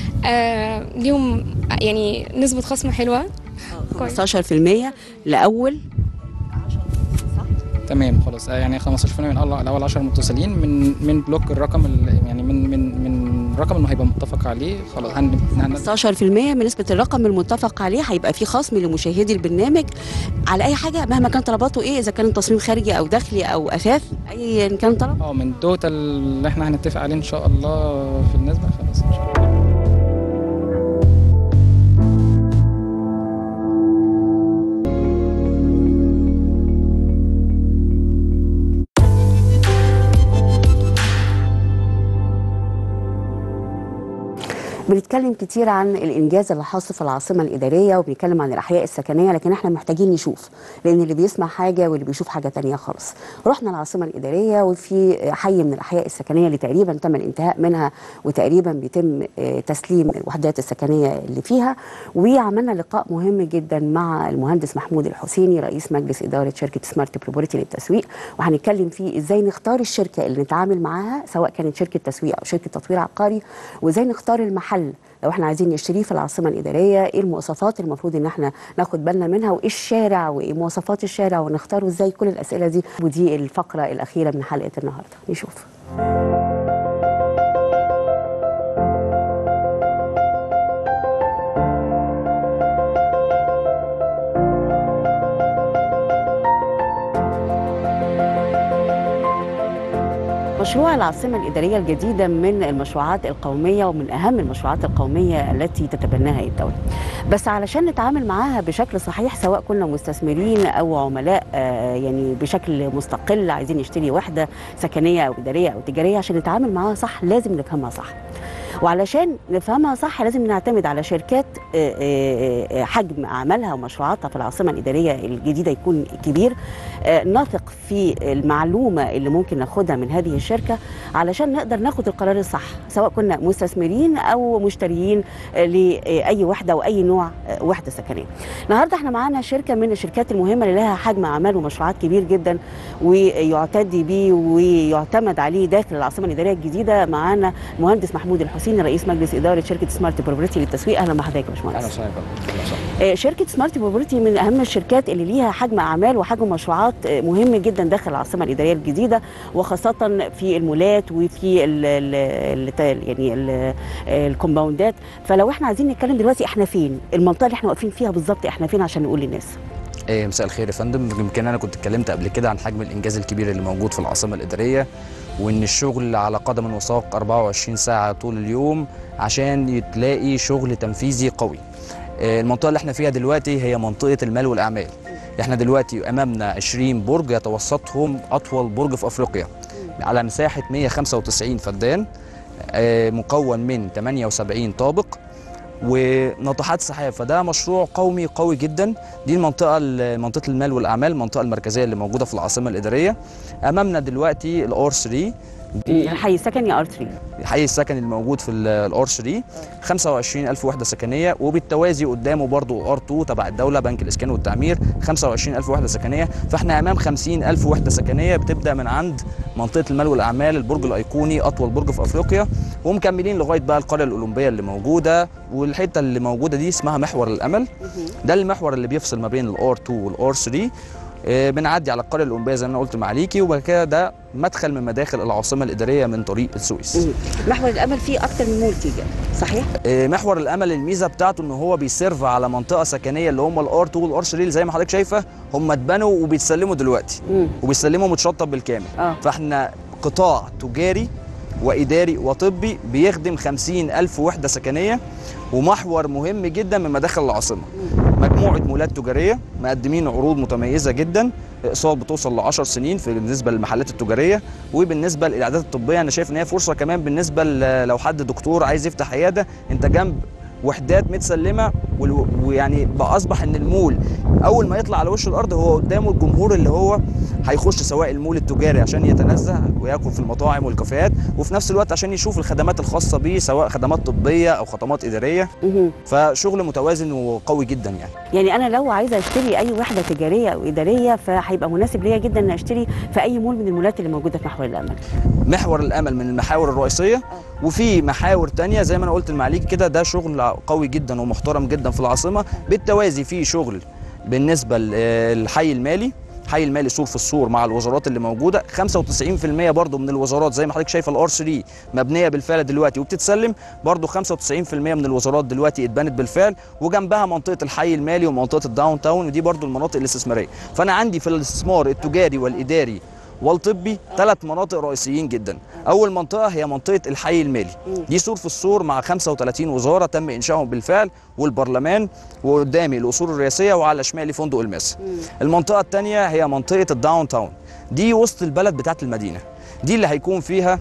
آه ليهم يعني نسبة خصم حلوة كويس 15% لاول تمام خلاص آه، يعني 15% من اول الاول 10 متصلين من من بلوك الرقم ال- يعني من من من الرقم اللي هيبقى متفق عليه خلاص هن هن 15% من نسبة الرقم المتفق عليه هيبقى في خصم لمشاهدي البرنامج على أي حاجة مهما كان طلباته إيه إذا كان تصميم خارجي أو داخلي أو أثاث أيا كان طلب اه من التوتال اللي احنا هنتفق عليه ان شاء الله في النسبه خلاص ان شاء الله بنتكلم كتير عن الانجاز اللي حاصل في العاصمه الاداريه وبنتكلم عن الاحياء السكنيه لكن احنا محتاجين نشوف لان اللي بيسمع حاجه واللي بيشوف حاجه تانية خالص رحنا العاصمه الاداريه وفي حي من الاحياء السكنيه اللي تقريبا تم الانتهاء منها وتقريبا بيتم آه، تسليم الوحدات السكنيه اللي فيها وعملنا لقاء مهم جدا مع المهندس محمود الحسيني رئيس مجلس اداره شركه سمارت بروبرتي للتسويق وهنتكلم فيه ازاي نختار الشركه اللي نتعامل معاها سواء كانت شركه تسويق او شركه تطوير عقاري وازاي نختار المحل لو احنا عايزين نشتريه في العاصمه الاداريه ايه المواصفات المفروض ان احنا ناخد بالنا منها وايه الشارع وايه مواصفات الشارع ونختاره ازاي كل الاسئله دي ودي الفقره الاخيره من حلقه النهارده نشوف مشروع العاصمة الإدارية الجديدة من المشروعات القومية ومن أهم المشروعات القومية التي تتبناها الدولة بس علشان نتعامل معاها بشكل صحيح سواء كنا مستثمرين أو عملاء آه، يعني بشكل مستقل عايزين نشتري وحدة سكنية أو إدارية أو تجارية عشان نتعامل معاها صح لازم نفهمها صح وعلشان نفهمها صح لازم نعتمد على شركات آه، آه، آه، حجم اعمالها ومشروعاتها في العاصمه الاداريه الجديده يكون كبير آه، نثق في المعلومه اللي ممكن ناخدها من هذه الشركه علشان نقدر ناخد القرار الصح سواء كنا مستثمرين او مشتريين آه، لاي وحده او اي نوع آه، وحده سكنيه. النهارده احنا معانا شركه من الشركات المهمه اللي لها حجم اعمال ومشروعات كبير جدا ويعتد بيه ويعتمد عليه داخل العاصمه الاداريه الجديده معانا المهندس محمود الحسيني رئيس مجلس اداره شركه سمارت بروبرتي للتسويق اهلا بحضرتك يا باشمهندس. اهلا وسهلا بكم. أهلا وسهلا. آه، شركة سمارت بروبرتي من أهم الشركات اللي ليها حجم أعمال وحجم مشروعات آه، مهم جدا داخل العاصمة الإدارية الجديدة وخاصة في المولات وفي ال ال ال يعني ال- الكومباوندات فلو احنا عايزين نتكلم دلوقتي احنا فين المنطقة اللي احنا واقفين فيها بالظبط احنا فين عشان نقول للناس إيه مساء الخير يا فندم يمكن انا كنت اتكلمت قبل كده عن حجم الانجاز الكبير اللي موجود في العاصمه الاداريه وان الشغل على قدم وساق 24 ساعه طول اليوم عشان تلاقي شغل تنفيذي قوي إيه المنطقه اللي احنا فيها دلوقتي هي منطقه المال والاعمال احنا دلوقتي امامنا 20 برج يتوسطهم اطول برج في افريقيا على مساحه 195 فدان آه، مكون من 78 طابق وناطحات سحاب فده مشروع قومي قوي جدا دي المنطقه منطقه المال والاعمال المنطقه المركزيه اللي موجوده في العاصمه الاداريه امامنا دلوقتي الار 3 دي الحي السكني ار 3 الحي السكني الموجود في الار 3 25000 وحده سكنيه وبالتوازي قدامه برضو ار 2 تبع الدوله بنك الاسكان والتعمير 25000 وحده سكنيه فاحنا امام 50000 وحده سكنيه بتبدا من عند منطقه المال والاعمال البرج الايقوني اطول برج في افريقيا ومكملين لغايه بقى القريه الاولمبيه اللي موجوده والحته اللي موجوده دي اسمها محور الامل ده المحور اللي بيفصل ما بين الار 2 والار 3 آه، بنعدي على القريه الاولمبيه زي ما انا قلت معاليكي وبعد كده ده مدخل من مداخل العاصمه الاداريه من طريق السويس محور الامل فيه اكتر من مول تيجي صحيح آه، محور الامل الميزه بتاعته ان هو بيسيرف على منطقه سكنيه اللي هم الار 2 والار 3 زي ما حضرتك شايفه هم اتبنوا وبيتسلموا دلوقتي مم. وبيسلموا متشطب بالكامل اه فاحنا قطاع تجاري واداري وطبي بيخدم 50 الف وحده سكنيه ومحور مهم جدا من مداخل العاصمه مجموعه مولات تجاريه مقدمين عروض متميزه جدا اقساط بتوصل ل 10 سنين في بالنسبه للمحلات التجاريه وبالنسبه للاعدادات الطبيه انا شايف ان هي فرصه كمان بالنسبه ل- لو حد دكتور عايز يفتح عياده انت جنب وحدات متسلمه وال- ويعني بقى اصبح ان المول اول ما يطلع على وش الارض هو قدامه الجمهور اللي هو هيخش سواء المول التجاري عشان يتنزه وياكل في المطاعم والكافيهات وفي نفس الوقت عشان يشوف الخدمات الخاصه بيه سواء خدمات طبيه او خدمات اداريه مهم. فشغل متوازن وقوي جدا يعني يعني انا لو عايزه اشتري اي وحده تجاريه او اداريه فهيبقى مناسب ليا جدا ان اشتري في اي مول من المولات اللي موجوده في محور الامل محور الامل من المحاور الرئيسيه وفي محاور تانية زي ما انا قلت المعاليك كده ده شغل قوي جدا ومحترم جدا في العاصمه بالتوازي في شغل بالنسبه للحي المالي حي المالي سور في السور مع الوزارات اللي موجوده 95% برضو من الوزارات زي ما حضرتك شايفه الار 3 مبنيه بالفعل دلوقتي وبتتسلم برضو 95% من الوزارات دلوقتي اتبنت بالفعل وجنبها منطقه الحي المالي ومنطقه الداون تاون ودي برضو المناطق الاستثماريه فانا عندي في الاستثمار التجاري والاداري والطبي ثلاث مناطق رئيسيين جدا اول منطقه هي منطقه الحي المالي دي سور في السور مع 35 وزاره تم انشائهم بالفعل والبرلمان وقدامي الاصول الرئاسيه وعلى شمالي فندق الماس المنطقه الثانيه هي منطقه الداون تاون دي وسط البلد بتاعت المدينه دي اللي هيكون فيها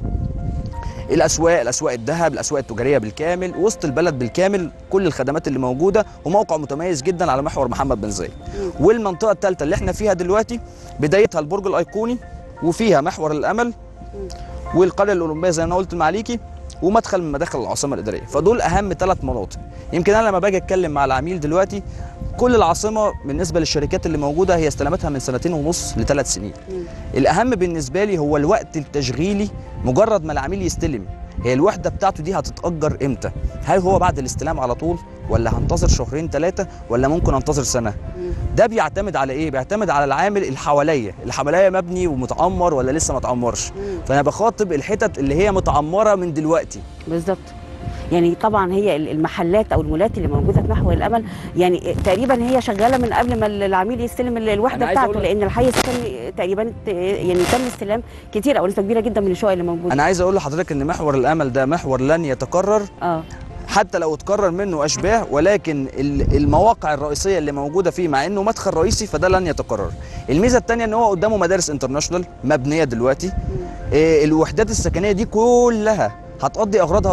الاسواق الاسواق الذهب الاسواق التجاريه بالكامل وسط البلد بالكامل كل الخدمات اللي موجوده وموقع متميز جدا على محور محمد بن زايد والمنطقه الثالثه اللي احنا فيها دلوقتي بدايتها البرج الايقوني وفيها محور الامل والقريه الاولمبيه زي ما انا قلت معاليكي ومدخل من مداخل العاصمه الاداريه فدول اهم ثلاث مناطق يمكن انا لما باجي اتكلم مع العميل دلوقتي كل العاصمه بالنسبه للشركات اللي موجوده هي استلمتها من سنتين ونص لثلاث سنين الاهم بالنسبه لي هو الوقت التشغيلي مجرد ما العميل يستلم هي الوحده بتاعته دي هتتاجر امتى هل هو بعد الاستلام على طول ولا هنتظر شهرين ثلاثه ولا ممكن انتظر سنه ده بيعتمد على ايه بيعتمد على العامل اللي حواليا اللي حواليا مبني ومتعمر ولا لسه ما اتعمرش فانا بخاطب الحتت اللي هي متعمره من دلوقتي بالظبط يعني طبعا هي المحلات او المولات اللي موجوده في محور الامل يعني تقريبا هي شغاله من قبل ما العميل يستلم ال- أنا الوحده عايز بتاعته أقول- لان الحي السكني تقريبا ت- يعني تم استلام كتير او نسبه كبيره جدا من الشقق اللي موجوده انا عايز اقول لحضرتك ان محور الامل ده محور لن يتكرر اه حتى لو اتكرر منه اشباه ولكن ال- المواقع الرئيسيه اللي موجوده فيه مع انه مدخل رئيسي فده لن يتكرر الميزه الثانيه ان هو قدامه مدارس انترناشونال مبنيه دلوقتي إيه الوحدات السكنيه دي كلها هتقضي اغراضها فين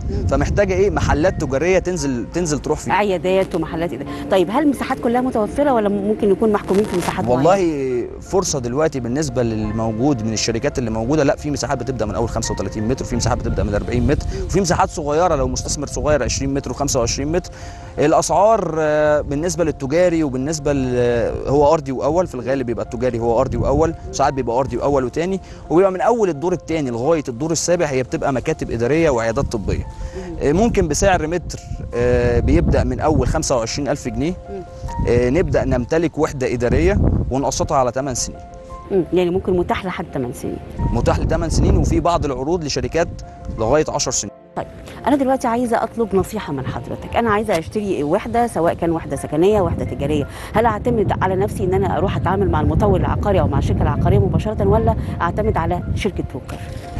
فمحتاجه ايه محلات تجاريه تنزل تنزل تروح فيها عيادات ومحلات إدارة. طيب هل المساحات كلها متوفره ولا ممكن يكون محكومين في مساحات معينة؟ والله فرصه دلوقتي بالنسبه للموجود من الشركات اللي موجوده لا في مساحات بتبدا من اول 35 متر وفي مساحات بتبدا من 40 متر وفي مساحات صغيره لو مستثمر صغير 20 متر و25 متر الاسعار آه، بالنسبه للتجاري وبالنسبه ل- هو ارضي واول في الغالب بيبقى التجاري هو ارضي واول ساعات بيبقى ارضي واول وتاني وبيبقى من اول الدور الثاني لغايه الدور السابع هي بتبقى مكاتب اداريه وعيادات طبيه آه، ممكن بسعر متر آه، بيبدا من اول 25000 جنيه آه، نبدا نمتلك وحده اداريه ونقسطها على 8 سنين مم. يعني ممكن متاح لحد 8 سنين متاح ل 8 سنين وفي بعض العروض لشركات لغايه 10 سنين طيب انا دلوقتي عايزه اطلب نصيحه من حضرتك انا عايزه اشتري وحده سواء كان وحده سكنيه وحده تجاريه هل اعتمد على نفسي ان انا اروح اتعامل مع المطور العقاري او مع الشركه العقاريه مباشره ولا اعتمد على شركه بروكر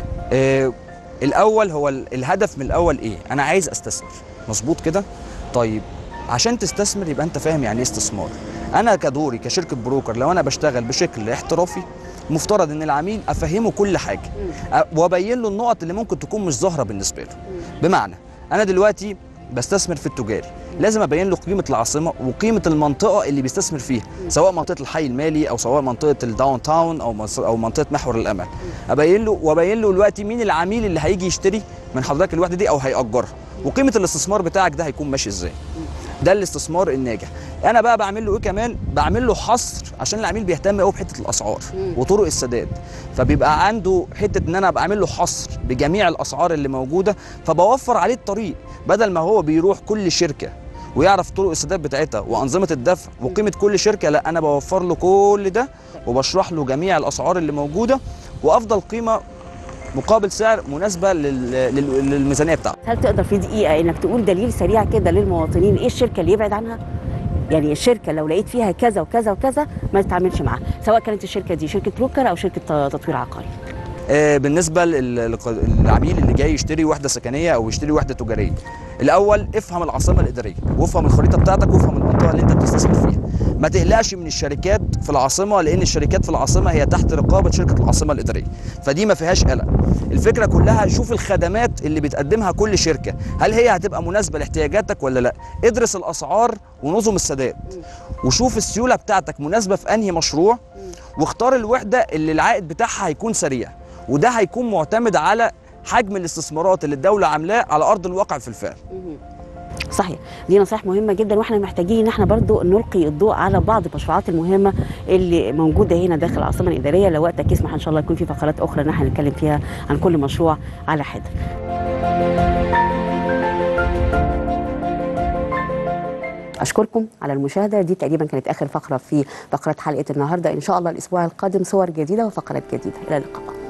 آه، الاول هو ال- الهدف من الاول ايه انا عايز استثمر مظبوط كده طيب عشان تستثمر يبقى انت فاهم يعني ايه استثمار انا كدوري كشركه بروكر لو انا بشتغل بشكل احترافي مفترض ان العميل افهمه كل حاجه أ- وابين له النقط اللي ممكن تكون مش ظاهره بالنسبه له بمعنى انا دلوقتي بستثمر في التجاري لازم ابين له قيمه العاصمه وقيمه المنطقه اللي بيستثمر فيها سواء منطقه الحي المالي او سواء منطقه الداون تاون او مص- او منطقه محور الامل ابين له وابين له دلوقتي مين العميل اللي هيجي يشتري من حضرتك الوحده دي او هيأجرها وقيمه الاستثمار بتاعك ده هيكون ماشي ازاي ده الاستثمار الناجح انا بقى بعمل له ايه كمان بعمل له حصر عشان العميل بيهتم قوي بحته الاسعار وطرق السداد فبيبقى عنده حته ان انا بعمل له حصر بجميع الاسعار اللي موجوده فبوفر عليه الطريق بدل ما هو بيروح كل شركه ويعرف طرق السداد بتاعتها وانظمه الدفع وقيمه كل شركه لا انا بوفر له كل ده وبشرح له جميع الاسعار اللي موجوده وافضل قيمه مقابل سعر مناسبه لل- لل- للميزانيه بتاعته هل تقدر في دقيقه انك تقول دليل سريع كده للمواطنين ايه الشركه اللي يبعد عنها يعني الشركه لو لقيت فيها كذا وكذا وكذا ما تتعاملش معاها سواء كانت الشركه دي شركه بروكر او شركه ت- تطوير عقاري آه، بالنسبه لل- للق- للعميل اللي جاي يشتري وحده سكنيه او يشتري وحده تجاريه الاول افهم العاصمه الاداريه وافهم الخريطه بتاعتك وافهم المنطقه اللي انت بتستثمر فيها ما تقلقش من الشركات في العاصمه لان الشركات في العاصمه هي تحت رقابه شركه العاصمه الاداريه فدي ما فيهاش قلق الفكره كلها شوف الخدمات اللي بتقدمها كل شركه هل هي هتبقى مناسبه لاحتياجاتك ولا لا ادرس الاسعار ونظم السداد وشوف السيوله بتاعتك مناسبه في انهي مشروع واختار الوحده اللي العائد بتاعها هيكون سريع وده هيكون معتمد على حجم الاستثمارات اللي الدوله عاملاه على ارض الواقع في الفعل صحيح دي نصائح مهمه جدا واحنا محتاجين ان احنا برضو نلقي الضوء على بعض المشروعات المهمه اللي موجوده هنا داخل العاصمه الاداريه لو وقتك يسمح ان شاء الله يكون في فقرات اخرى ان احنا نتكلم فيها عن كل مشروع على حده اشكركم على المشاهده دي تقريبا كانت اخر فقره في فقره حلقه النهارده ان شاء الله الاسبوع القادم صور جديده وفقرات جديده الى اللقاء